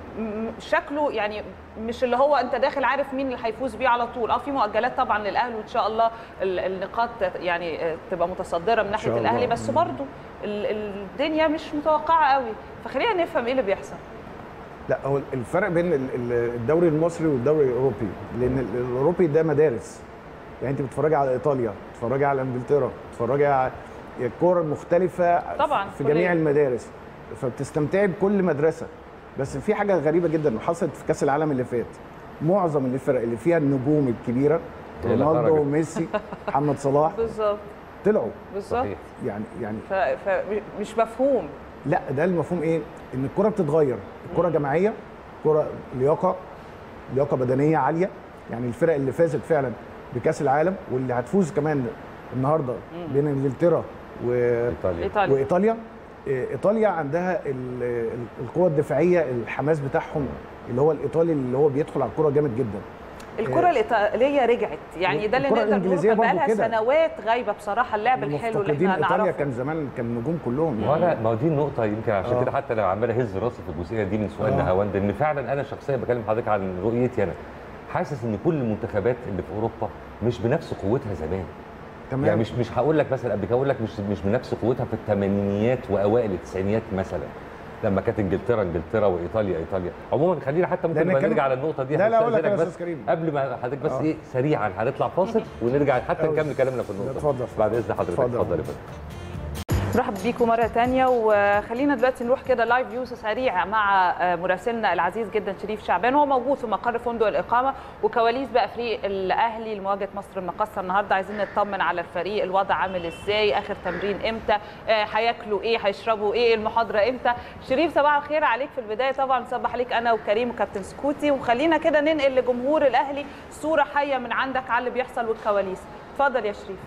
م- شكله يعني مش اللي هو انت داخل عارف مين اللي هيفوز بيه على طول اه في مؤجلات طبعا للاهلي وان شاء الله ال- النقاط يعني آه، تبقى متصدره من ناحيه شاء الله. الاهلي بس برضو ال- الدنيا مش متوقعه قوي فخلينا نفهم ايه اللي بيحصل لا هو الفرق بين ال- ال- الدوري المصري والدوري الاوروبي لان ال- الاوروبي ده مدارس يعني انت بتتفرجي على ايطاليا بتتفرجي على انجلترا بتتفرجي على الكوره المختلفه طبعاً، في كلية. جميع المدارس فبتستمتعي بكل مدرسه بس في حاجه غريبه جدا وحصلت في كاس العالم اللي فات معظم الفرق اللي فيها النجوم الكبيره هي اللي رونالدو خرجت. وميسي محمد صلاح بالظبط طلعوا بالظبط يعني يعني فمش مفهوم لا ده المفهوم ايه؟ ان الكره بتتغير، الكره جماعيه، كره لياقه لياقه بدنيه عاليه، يعني الفرق اللي فازت فعلا بكاس العالم واللي هتفوز كمان النهارده بين انجلترا و... إيطاليا. وايطاليا إيه، ايطاليا عندها ال- ال- القوه الدفاعيه الحماس بتاعهم اللي هو الايطالي اللي هو بيدخل على الكره جامد جدا الكره الايطاليه رجعت يعني ده اللي الكرة نقدر الإنجليزية نقول برضو بقالها كده. سنوات غايبه بصراحه اللعب الحلو اللي مفتقدين احنا ايطاليا نعرفه كان زمان كان النجوم كلهم ما انا ما هو دي النقطة يمكن عشان آه. كده حتى انا عمال اهز راسي في الجزئية دي من سؤال آه. نهاوند ان فعلا انا شخصيا بكلم حضرتك عن رؤيتي انا حاسس ان كل المنتخبات اللي في اوروبا مش بنفس قوتها زمان تمام. يعني مش مش هقول لك مثلا قبل كده اقول لك مش مش بنفس قوتها في الثمانينيات واوائل التسعينيات مثلا لما كانت انجلترا انجلترا وايطاليا ايطاليا عموما خلينا حتى ممكن لأن نبقى كانوا- نرجع للنقطه دي لا، لا، أقول لك هستأذنك يا بس أستاذ كريم. قبل ما حضرتك بس آه. ايه سريعا هنطلع فاصل ونرجع حتى أوي. نكمل كلامنا في النقطه اتفضل. بعد اذن حضرتك اتفضل. اتفضل يا فندم نرحب بيكم مرة تانية وخلينا دلوقتي نروح كده لايف فيوز سريع مع آه، مراسلنا العزيز جدا شريف شعبان هو موجود في مقر فندق الإقامة وكواليس بقى فريق الأهلي لمواجهة مصر المقصة النهاردة عايزين نطمن على الفريق الوضع عامل إزاي آخر تمرين إمتى آه، هياكلوا إيه هيشربوا إيه المحاضرة إمتى شريف صباح الخير عليك في البداية طبعا صباح عليك أنا وكريم وكابتن سكوتي وخلينا كده ننقل لجمهور الأهلي صورة حية من عندك على اللي بيحصل والكواليس اتفضل يا شريف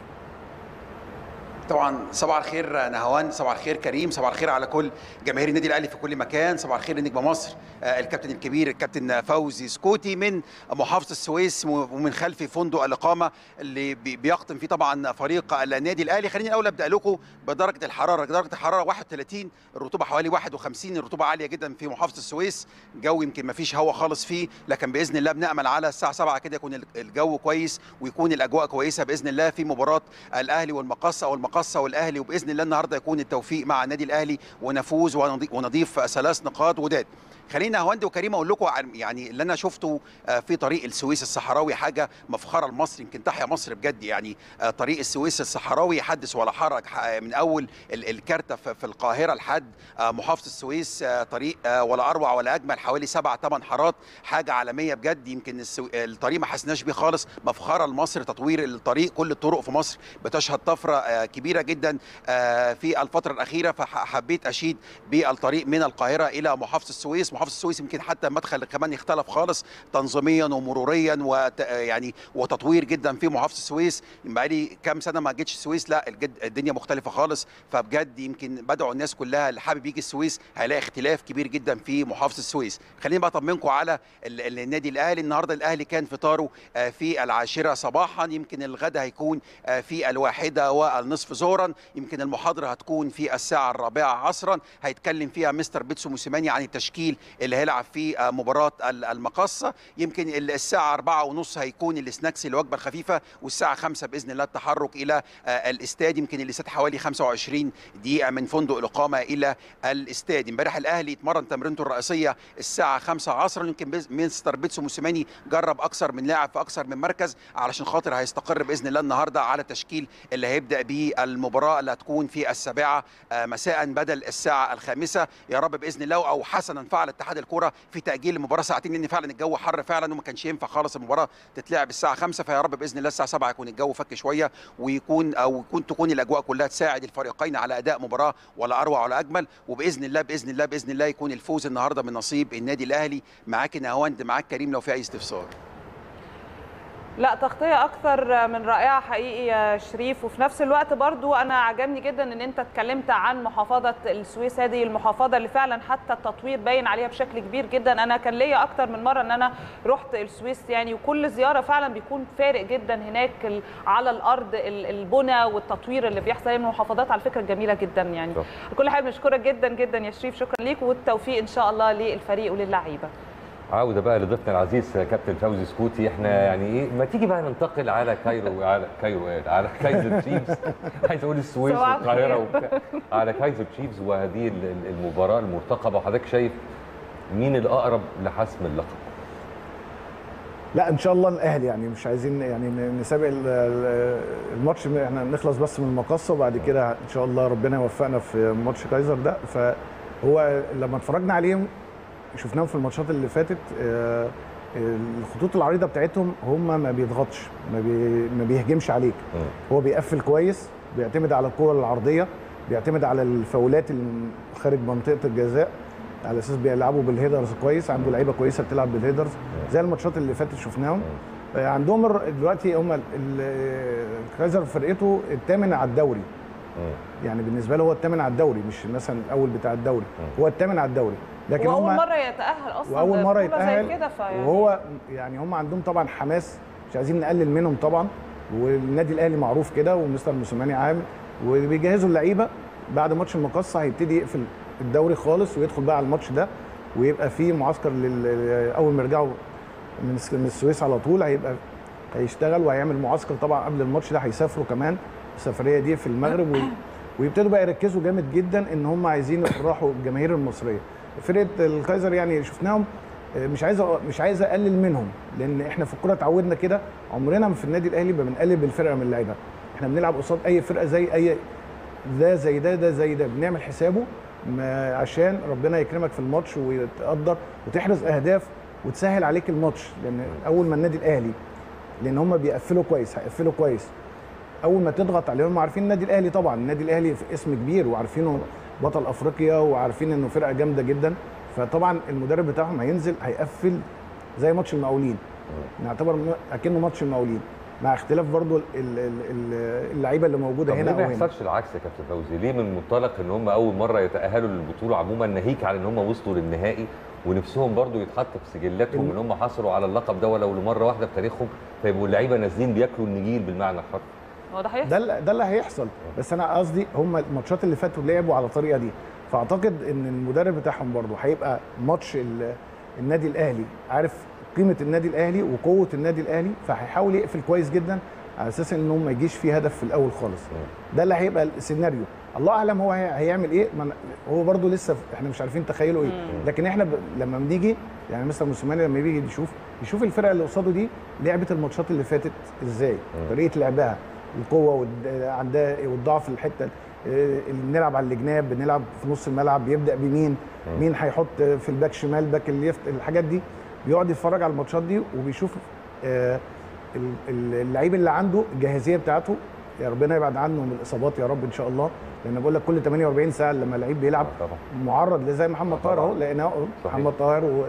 طبعا صباح الخير نهوان صباح الخير كريم صباح الخير على كل جماهير النادي الاهلي في كل مكان صباح الخير لنجم مصر آه، الكابتن الكبير الكابتن فوزي سكوتي من محافظه السويس ومن خلف فندق الاقامه اللي بي- بيقطن فيه طبعا فريق النادي الاهلي خليني الاول ابدا لكم بدرجه الحراره درجه الحراره 31 الرطوبه حوالي 51 الرطوبه عاليه جدا في محافظه السويس الجو يمكن ما فيش هواء خالص فيه لكن باذن الله بنامل على الساعه 7 كده يكون الجو كويس ويكون الاجواء كويسه باذن الله في مباراه الاهلي والمقصه او المقصه والاهلي وباذن الله النهارده يكون التوفيق مع النادي الاهلي ونفوز ونضي- ونضيف ثلاث نقاط وداد خلينا هوندي وكريم اقول لكم عن يعني اللي انا شفته آه، في طريق السويس الصحراوي حاجه مفخره لمصر يمكن تحيا مصر بجد يعني آه، طريق السويس الصحراوي حدث ولا حرج ح- من اول ال- الكارته في في القاهره لحد آه، محافظه السويس آه، طريق آه، ولا اروع ولا اجمل حوالي سبع ثمان حارات حاجه عالميه بجد يمكن السو... الطريق ما حسناش بيه خالص مفخره لمصر تطوير الطريق كل الطرق في مصر بتشهد طفره آه، كبيره جدا آه، في الفتره الاخيره فحبيت اشيد بالطريق من القاهره الى محافظه السويس محافظه السويس يمكن حتى المدخل كمان اختلف خالص تنظيميا ومروريا وت... يعني وتطوير جدا في محافظه السويس بقالي كام سنه ما جيتش السويس لا الجد الدنيا مختلفه خالص فبجد يمكن بدعو الناس كلها اللي حابب يجي السويس هيلاقي اختلاف كبير جدا في محافظه السويس خليني بقى اطمنكم على ال- ال- النادي الاهلي النهارده الاهلي كان فطاره آه، في العاشره صباحا يمكن الغدا هيكون آه، في الواحده والنصف ظهرا يمكن المحاضره هتكون في الساعه الرابعه عصرا هيتكلم فيها مستر بيتسو موسيماني عن التشكيل اللي هيلعب في آه، مباراه ال- المقصه يمكن ال- الساعه أربعة ونص هيكون السناكس الوجبه الخفيفه والساعه خمسة باذن الله التحرك الى آه، الاستاد يمكن الاستاد حوالي 25 دقيقه من فندق الاقامه الى الاستاد امبارح الاهلي اتمرن تمرينته الرئيسيه الساعه 5 عصرا يمكن بز- مستر بيتسو موسيماني جرب اكثر من لاعب في اكثر من مركز علشان خاطر هيستقر باذن الله النهارده على التشكيل اللي هيبدا بيه المباراه اللي هتكون في السابعه آه، مساء بدل الساعه الخامسه يا رب باذن الله او حسنا فعل اتحاد الكره في تاجيل المباراه ساعتين لان فعلا الجو حر فعلا وما كانش ينفع خالص المباراه تتلعب الساعه 5 فيا رب باذن الله الساعه 7 يكون الجو فك شويه ويكون او يكون تكون الاجواء كلها تساعد الفريقين على اداء مباراه ولا اروع ولا اجمل وباذن الله باذن الله باذن الله يكون الفوز النهارده من نصيب النادي الاهلي معاك نهاوند معاك كريم لو في اي استفسار لا تغطية أكثر من رائعة حقيقي يا شريف وفي نفس الوقت برضو أنا عجبني جدا أن أنت اتكلمت عن محافظة السويس هذه المحافظة اللي فعلا حتى التطوير باين عليها بشكل كبير جدا أنا كان ليا أكثر من مرة أن أنا رحت السويس يعني وكل زيارة فعلا بيكون فارق جدا هناك ال- على الأرض ال- البنى والتطوير اللي بيحصل هي من المحافظات على فكرة جميلة جدا يعني كل حاجة بنشكرك جدا جدا يا شريف شكرا ليك والتوفيق إن شاء الله للفريق وللعيبة عودة بقى لضيفنا العزيز كابتن فوزي سكوتي احنا يعني ايه ما تيجي بقى ننتقل على كايرو على كايرو إيه؟ على كايزر تشيفز عايز اقول السويس صباح والقاهرة الخير. وبتاع على كايزر تشيفز وهذه ال- ال- المباراة المرتقبة وحضرتك شايف مين الأقرب لحسم اللقب؟ لا ان شاء الله الاهلي يعني مش عايزين يعني ن- نسابق ال- ال- الماتش احنا نخلص بس من المقصه وبعد كده ان شاء الله ربنا يوفقنا في ماتش كايزر ده فهو لما اتفرجنا عليهم شفناهم في الماتشات اللي فاتت آه، الخطوط العريضه بتاعتهم هم ما بيضغطش ما, بي ما بيهجمش عليك هو بيقفل كويس بيعتمد على الكور العرضيه بيعتمد على الفاولات اللي خارج منطقه الجزاء على اساس بيلعبوا بالهيدرز كويس عنده لعيبه كويسه بتلعب بالهيدرز زي الماتشات اللي فاتت شفناهم آه، عندهم الر- دلوقتي هم ال- ال- كايزر فرقته الثامن على الدوري يعني بالنسبه له هو الثامن على الدوري مش مثلا الاول بتاع الدوري هو الثامن على الدوري لكن وأول هم مرة يتأهل أصلا واول مره لبطولة يتاهل زي كده فيعني وهو يعني هم عندهم طبعا حماس مش عايزين نقلل منهم طبعا والنادي الاهلي معروف كده ومستر موسيماني عامل وبيجهزوا اللعيبه بعد ماتش المقصه هيبتدي يقفل الدوري خالص ويدخل بقى على الماتش ده ويبقى في معسكر لل- اول ما يرجعوا من الس- من السويس على طول هيبقى هيشتغل وهيعمل معسكر طبعا قبل الماتش ده هيسافروا كمان السفريه دي في المغرب وي- ويبتدوا بقى يركزوا جامد جدا ان هم عايزين يفرحوا الجماهير المصريه فرقه الكايزر يعني شفناهم آه، مش عايز أ- مش عايز اقلل منهم لان احنا في الكوره اتعودنا كده عمرنا ما في النادي الاهلي ما بنقلل بالفرقه من اللعيبه احنا بنلعب قصاد اي فرقه زي اي ده زي ده ده زي ده بنعمل حسابه ما عشان ربنا يكرمك في الماتش ويتقدر وتحرز اهداف وتسهل عليك الماتش لان اول ما النادي الاهلي لان هم بيقفلوا كويس هيقفلوا كويس اول ما تضغط عليهم هم عارفين النادي الاهلي طبعا النادي الاهلي في اسم كبير وعارفينه بطل افريقيا وعارفين انه فرقه جامده جدا فطبعا المدرب بتاعهم هينزل هيقفل زي ماتش المقاولين نعتبر م- اكنه ماتش المقاولين مع اختلاف برضو ال- ال- ال- اللعيبه اللي موجوده طب هنا ليه ما او هنا يحصلش العكس يا كابتن فوزي؟ ليه من منطلق ان هم اول مره يتاهلوا للبطوله عموما ناهيك على ان هم وصلوا للنهائي ونفسهم برضو يتحط في سجلاتهم ان هم حصلوا على اللقب ده ولو لمره واحده في تاريخهم فيبقوا اللعيبه نازلين بياكلوا النجيل بالمعنى الحرفي هو ده هيحصل ده اللي- ده اللي هيحصل بس انا قصدي هم الماتشات اللي فاتوا لعبوا على الطريقه دي فاعتقد ان المدرب بتاعهم برضه هيبقى ماتش ال- النادي الاهلي عارف قيمه النادي الاهلي وقوه النادي الاهلي فهيحاول يقفل كويس جدا على اساس انه ما يجيش فيه هدف في الاول خالص ده اللي هيبقى السيناريو الله اعلم هو هي- هيعمل ايه ما أنا- هو برضه لسه احنا مش عارفين تخيله ايه لكن احنا ب... لما بنيجي يعني مثلا موسيماني لما بيجي يشوف يشوف الفرقه اللي قصاده دي لعبت الماتشات اللي فاتت ازاي طريقه لعبها القوه والد- عندها إيه والضعف الحته إيه، اللي بنلعب على الجناب بنلعب في نص الملعب بيبدا بمين مين هيحط في الباك شمال باك الليفت الحاجات دي بيقعد يتفرج على الماتشات دي وبيشوف آه، ال- ال- اللعيب اللي عنده الجاهزيه بتاعته يا ربنا يبعد عنه من الاصابات يا رب ان شاء الله لان بقول لك كل 48 ساعه لما اللعيب بيلعب معرض زي محمد طاهر اهو لقيناه أهو، محمد طاهر و-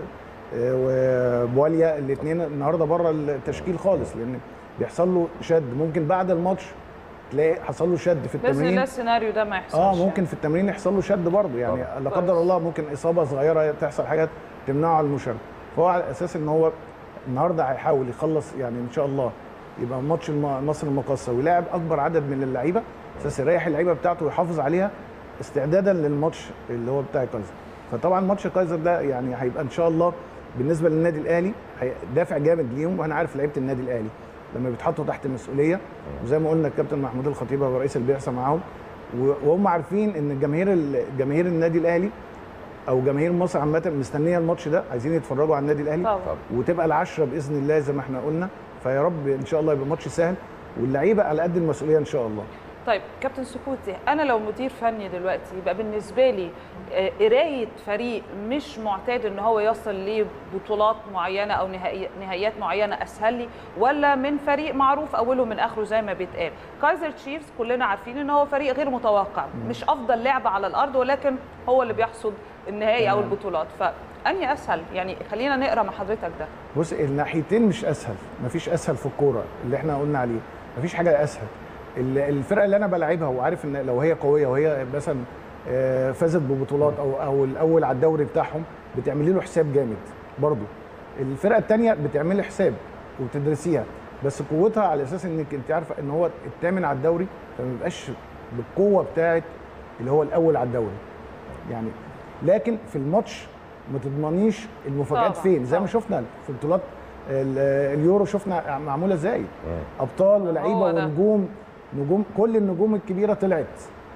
آه، وبواليا الاثنين النهارده بره التشكيل خالص لان بيحصل له شد ممكن بعد الماتش تلاقي حصل له شد في باذن الله التمرين السيناريو ده ما يحصلش اه ممكن في التمرين يحصل له شد برضه يعني لا قدر الله ممكن اصابه صغيره تحصل حاجات تمنعه عن المشاركه فهو على اساس ان هو النهارده هيحاول يخلص يعني ان شاء الله يبقى ماتش الم- مصر المقاصه ويلاعب اكبر عدد من اللعيبه اساس يريح اللعيبه بتاعته ويحافظ عليها استعدادا للماتش اللي هو بتاع كايزر فطبعا ماتش كايزر ده يعني هيبقى ان شاء الله بالنسبه للنادي الاهلي هي- دافع جامد ليهم وانا عارف لعيبه النادي الاهلي لما بيتحطوا تحت مسؤوليه وزي ما قلنا الكابتن محمود الخطيب هو رئيس البعثه معاهم و- وهم عارفين ان الجماهير ال- جماهير النادي الاهلي او جماهير مصر عامه مستنيه الماتش ده عايزين يتفرجوا على النادي الاهلي طبعا. وتبقى العشره باذن الله زي ما احنا قلنا فيا رب ان شاء الله يبقى ماتش سهل واللعيبه على قد المسؤوليه ان شاء الله طيب كابتن سكوتي انا لو مدير فني دلوقتي يبقى بالنسبه لي آه، قرايه فريق مش معتاد ان هو يصل لبطولات معينه او نهائي- نهائيات معينه اسهل لي ولا من فريق معروف اوله من اخره زي ما بيتقال كايزر تشيفز كلنا عارفين ان هو فريق غير متوقع مش افضل لعبه على الارض ولكن هو اللي بيحصد النهائي او تمام. البطولات فاني اسهل يعني خلينا نقرا مع حضرتك ده بص الناحيتين مش اسهل مفيش اسهل في الكوره اللي احنا قلنا عليه مفيش حاجه اسهل ال- الفرقه اللي انا بلعبها وعارف ان لو هي قويه وهي مثلا آه، فازت ببطولات او او الاول على الدوري بتاعهم بتعملي له حساب جامد برضه الفرقه الثانيه بتعمل لي حساب وتدرسيها بس قوتها على اساس انك انت عارفه ان هو الثامن على الدوري فما بيبقاش بالقوه بتاعت اللي هو الاول على الدوري يعني لكن في الماتش ما تضمنيش المفاجات طبعاً، فين زي ما طبعاً. شفنا في بطولات ال- اليورو شفنا معموله ازاي ابطال ولعيبه هو ده. ونجوم نجوم كل النجوم الكبيره طلعت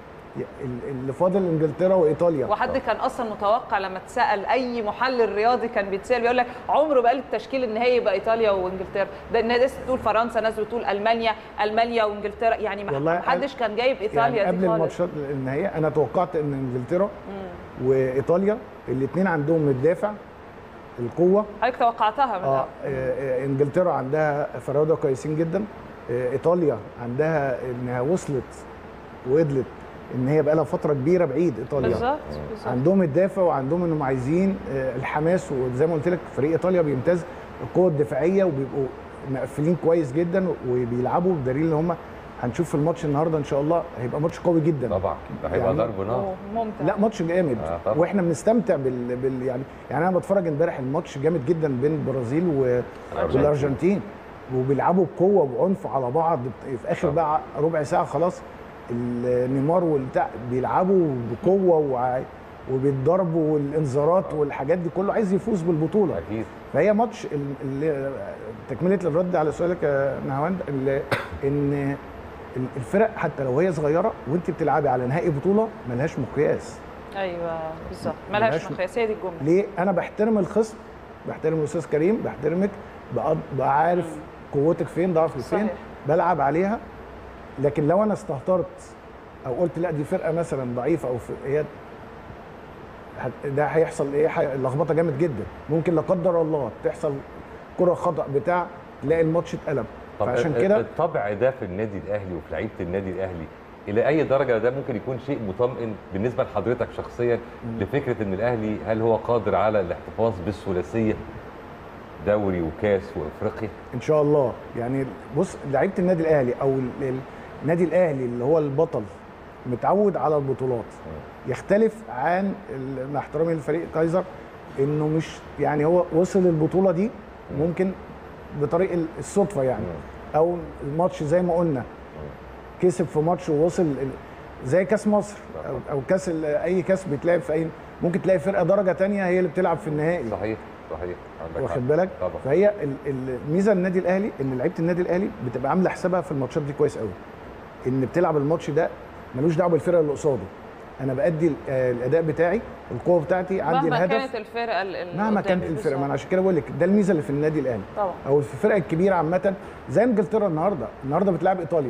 ال- اللي فاضل انجلترا وايطاليا وحد كان اصلا متوقع لما اتسال اي محلل رياضي كان بيتسال بيقول لك عمره بقى التشكيل النهائي يبقى ايطاليا وانجلترا ده الناس بتقول فرنسا ناس بتقول المانيا المانيا وانجلترا يعني ما والله ما حدش كان جايب ايطاليا يعني دي قبل خالص الماتشات النهائيه انا توقعت ان انجلترا وايطاليا الاثنين عندهم الدافع القوه حضرتك توقعتها من اه الأول. آه، انجلترا عندها فراوده كويسين جدا آه، ايطاليا عندها انها وصلت وقدرت ان هي بقى لها فتره كبيره بعيد ايطاليا بالظبط بالظبط عندهم الدافع وعندهم انهم عايزين آه، الحماس وزي ما قلت لك فريق ايطاليا بيمتاز القوه الدفاعيه وبيبقوا مقفلين كويس جدا وبيلعبوا بدليل ان هم هنشوف في الماتش النهارده ان شاء الله هيبقى ماتش قوي جدا طبعا ده هيبقى يعني- ضرب نار ممتع لا ماتش جامد آه، طبعا. واحنا بنستمتع بال... بال يعني يعني انا بتفرج امبارح الماتش جامد جدا بين البرازيل و... والارجنتين وبيلعبوا بقوه وعنف على بعض في اخر بقى ربع ساعه خلاص النيمار والبتاع بيلعبوا بقوه وع... وبيتضربوا والانذارات والحاجات دي كله عايز يفوز بالبطوله اكيد فهي ماتش ال- ال- تكمله الرد على سؤالك يا نهاوند ال- ان ال- الفرق حتى لو هي صغيره وانت بتلعبي على نهائي بطوله ملهاش مقياس ايوه بالظبط ملهاش ملهاش- مقياس هي دي الجمله ليه انا بحترم الخصم بحترم الاستاذ كريم بحترمك بقى- بقى عارف قوتك فين ضعفك فين صحيح. بلعب عليها لكن لو انا استهترت او قلت لا دي فرقه مثلا ضعيفه او ف- هي هت- ده هيحصل ايه هي- لخبطه جامد جدا ممكن لا قدر الله تحصل كره خطا بتاع تلاقي الماتش اتقلب طب فعشان ال- كده الطبع ده في النادي الاهلي وفي لعيبه النادي الاهلي الى اي درجه ده ممكن يكون شيء مطمئن بالنسبه لحضرتك شخصيا لفكره ان الاهلي هل هو قادر على الاحتفاظ بالثلاثيه دوري وكاس وافريقيا ان شاء الله يعني بص لعيبه النادي الاهلي او ال- ال- النادي الاهلي اللي هو البطل متعود على البطولات يختلف عن ال- مع احترامي لفريق كايزر انه مش يعني هو وصل البطوله دي ممكن بطريق ال- الصدفه يعني او الماتش زي ما قلنا كسب في ماتش ووصل ال- زي كاس مصر او, أو كاس ال- اي كاس بيتلعب في اي ممكن تلاقي فرقه درجه تانية هي اللي بتلعب في النهائي صحيح صحيح عندك حق. واخد بالك طبعا فهي ال- الميزه النادي الاهلي ان لعيبه النادي الاهلي بتبقى عامله حسابها في الماتشات دي كويس قوي ان بتلعب الماتش ده ملوش دعوه بالفرقه اللي قصاده انا بادي ال- آه، الاداء بتاعي القوه بتاعتي عندي مهما الهدف كانت الفرقه ال- ال- مهما قدامي كانت الفرقه ما انا بالظبط. عشان كده بقول لك ده الميزه اللي في النادي الاهلي طبعا او في الفرق الكبيره عامه زي انجلترا النهارده النهارده بتلعب ايطاليا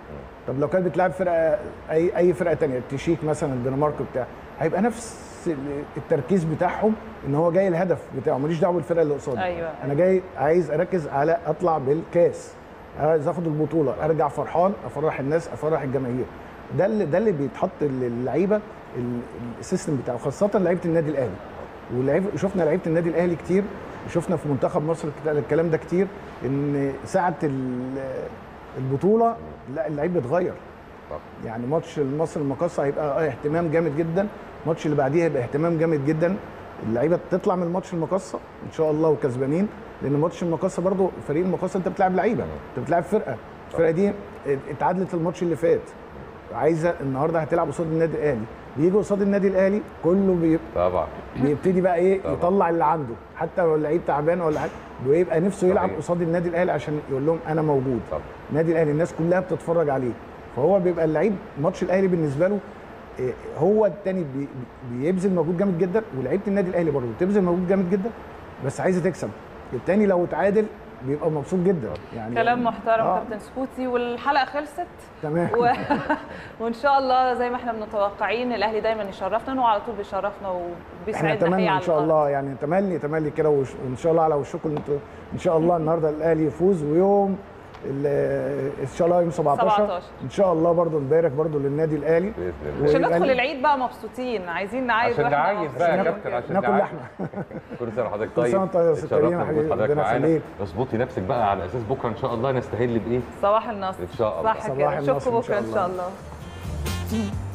طب لو كانت بتلعب فرقه اي اي فرقه تانية التشيك مثلا الدنمارك بتاع هيبقى نفس التركيز بتاعهم ان هو جاي الهدف بتاعه ماليش دعوه بالفرقه اللي قصادي أيوة. انا جاي عايز اركز على اطلع بالكاس عايز اخد البطوله ارجع فرحان افرح الناس افرح الجماهير ده اللي ده اللي بيتحط للعيبه ال- السيستم بتاعه خاصه لعيبه النادي الاهلي ولعيب شفنا لعيبه النادي الاهلي كتير شفنا في منتخب مصر الكت- الكلام ده كتير ان ساعه ال- البطوله لا اللعيب بيتغير يعني ماتش مصر المقاصه هيبقى اه اهتمام جامد جدا الماتش اللي بعديه هيبقى اهتمام جامد جدا اللعيبه تطلع من ماتش المقاصه ان شاء الله وكسبانين لان ماتش المقاصه برضو فريق المقاصه انت بتلعب لعيبه انت بتلعب فرقه الفرقه دي اتعادلت الماتش اللي فات عايزه النهارده هتلعب قصاد النادي الاهلي بيجي قصاد النادي الاهلي كله بي... طبعا بيبتدي بقى ايه طبعا. يطلع اللي عنده حتى لو اللعيب تعبان ولا حاجه ويبقى نفسه يلعب صحيح. قصاد النادي الاهلي عشان يقول لهم انا موجود طبعا. النادي الاهلي الناس كلها بتتفرج عليه فهو بيبقى اللعيب ماتش الاهلي بالنسبه له إيه، هو التاني بي- بيبذل مجهود جامد جدا ولعيبه النادي الاهلي برضه بتبذل مجهود جامد جدا بس عايزه تكسب التاني لو اتعادل بيبقى مبسوط جدا يعني كلام محترم آه. كابتن سكوتي والحلقه خلصت تمام و... وان شاء الله زي ما احنا متوقعين الاهلي دايما يشرفنا إن هو على طول بيشرفنا احنا وبيسعدنا نتمنى حقيقة ان على شاء الأرض. الله يعني تملي تملي كده وش- وان شاء الله على وشكم انتوا ان شاء الله النهارده الاهلي يفوز ويوم ال- ان شاء الله يوم 17 17. ان شاء الله برضو نبارك برضو للنادي الاهلي عشان ويبقى- ندخل العيد بقى مبسوطين عايزين نعايد عشان وإحنا نعايد بقى يا مبسوطين. كابتن عشان ناكل نعايد. لحمه كل سنه وحضرتك كل طيب سنة وأنت طيب يا أستاذ كريم اتشرفنا يا حبيبي، بوجود حضرتك ربنا معانا يخليك. اظبطي نفسك بقى على اساس بكره ان شاء الله نستهل بايه صباح النصر ان شاء الله صح صباح كده النصر نشوفكم إن شاء بكره ان شاء الله. الله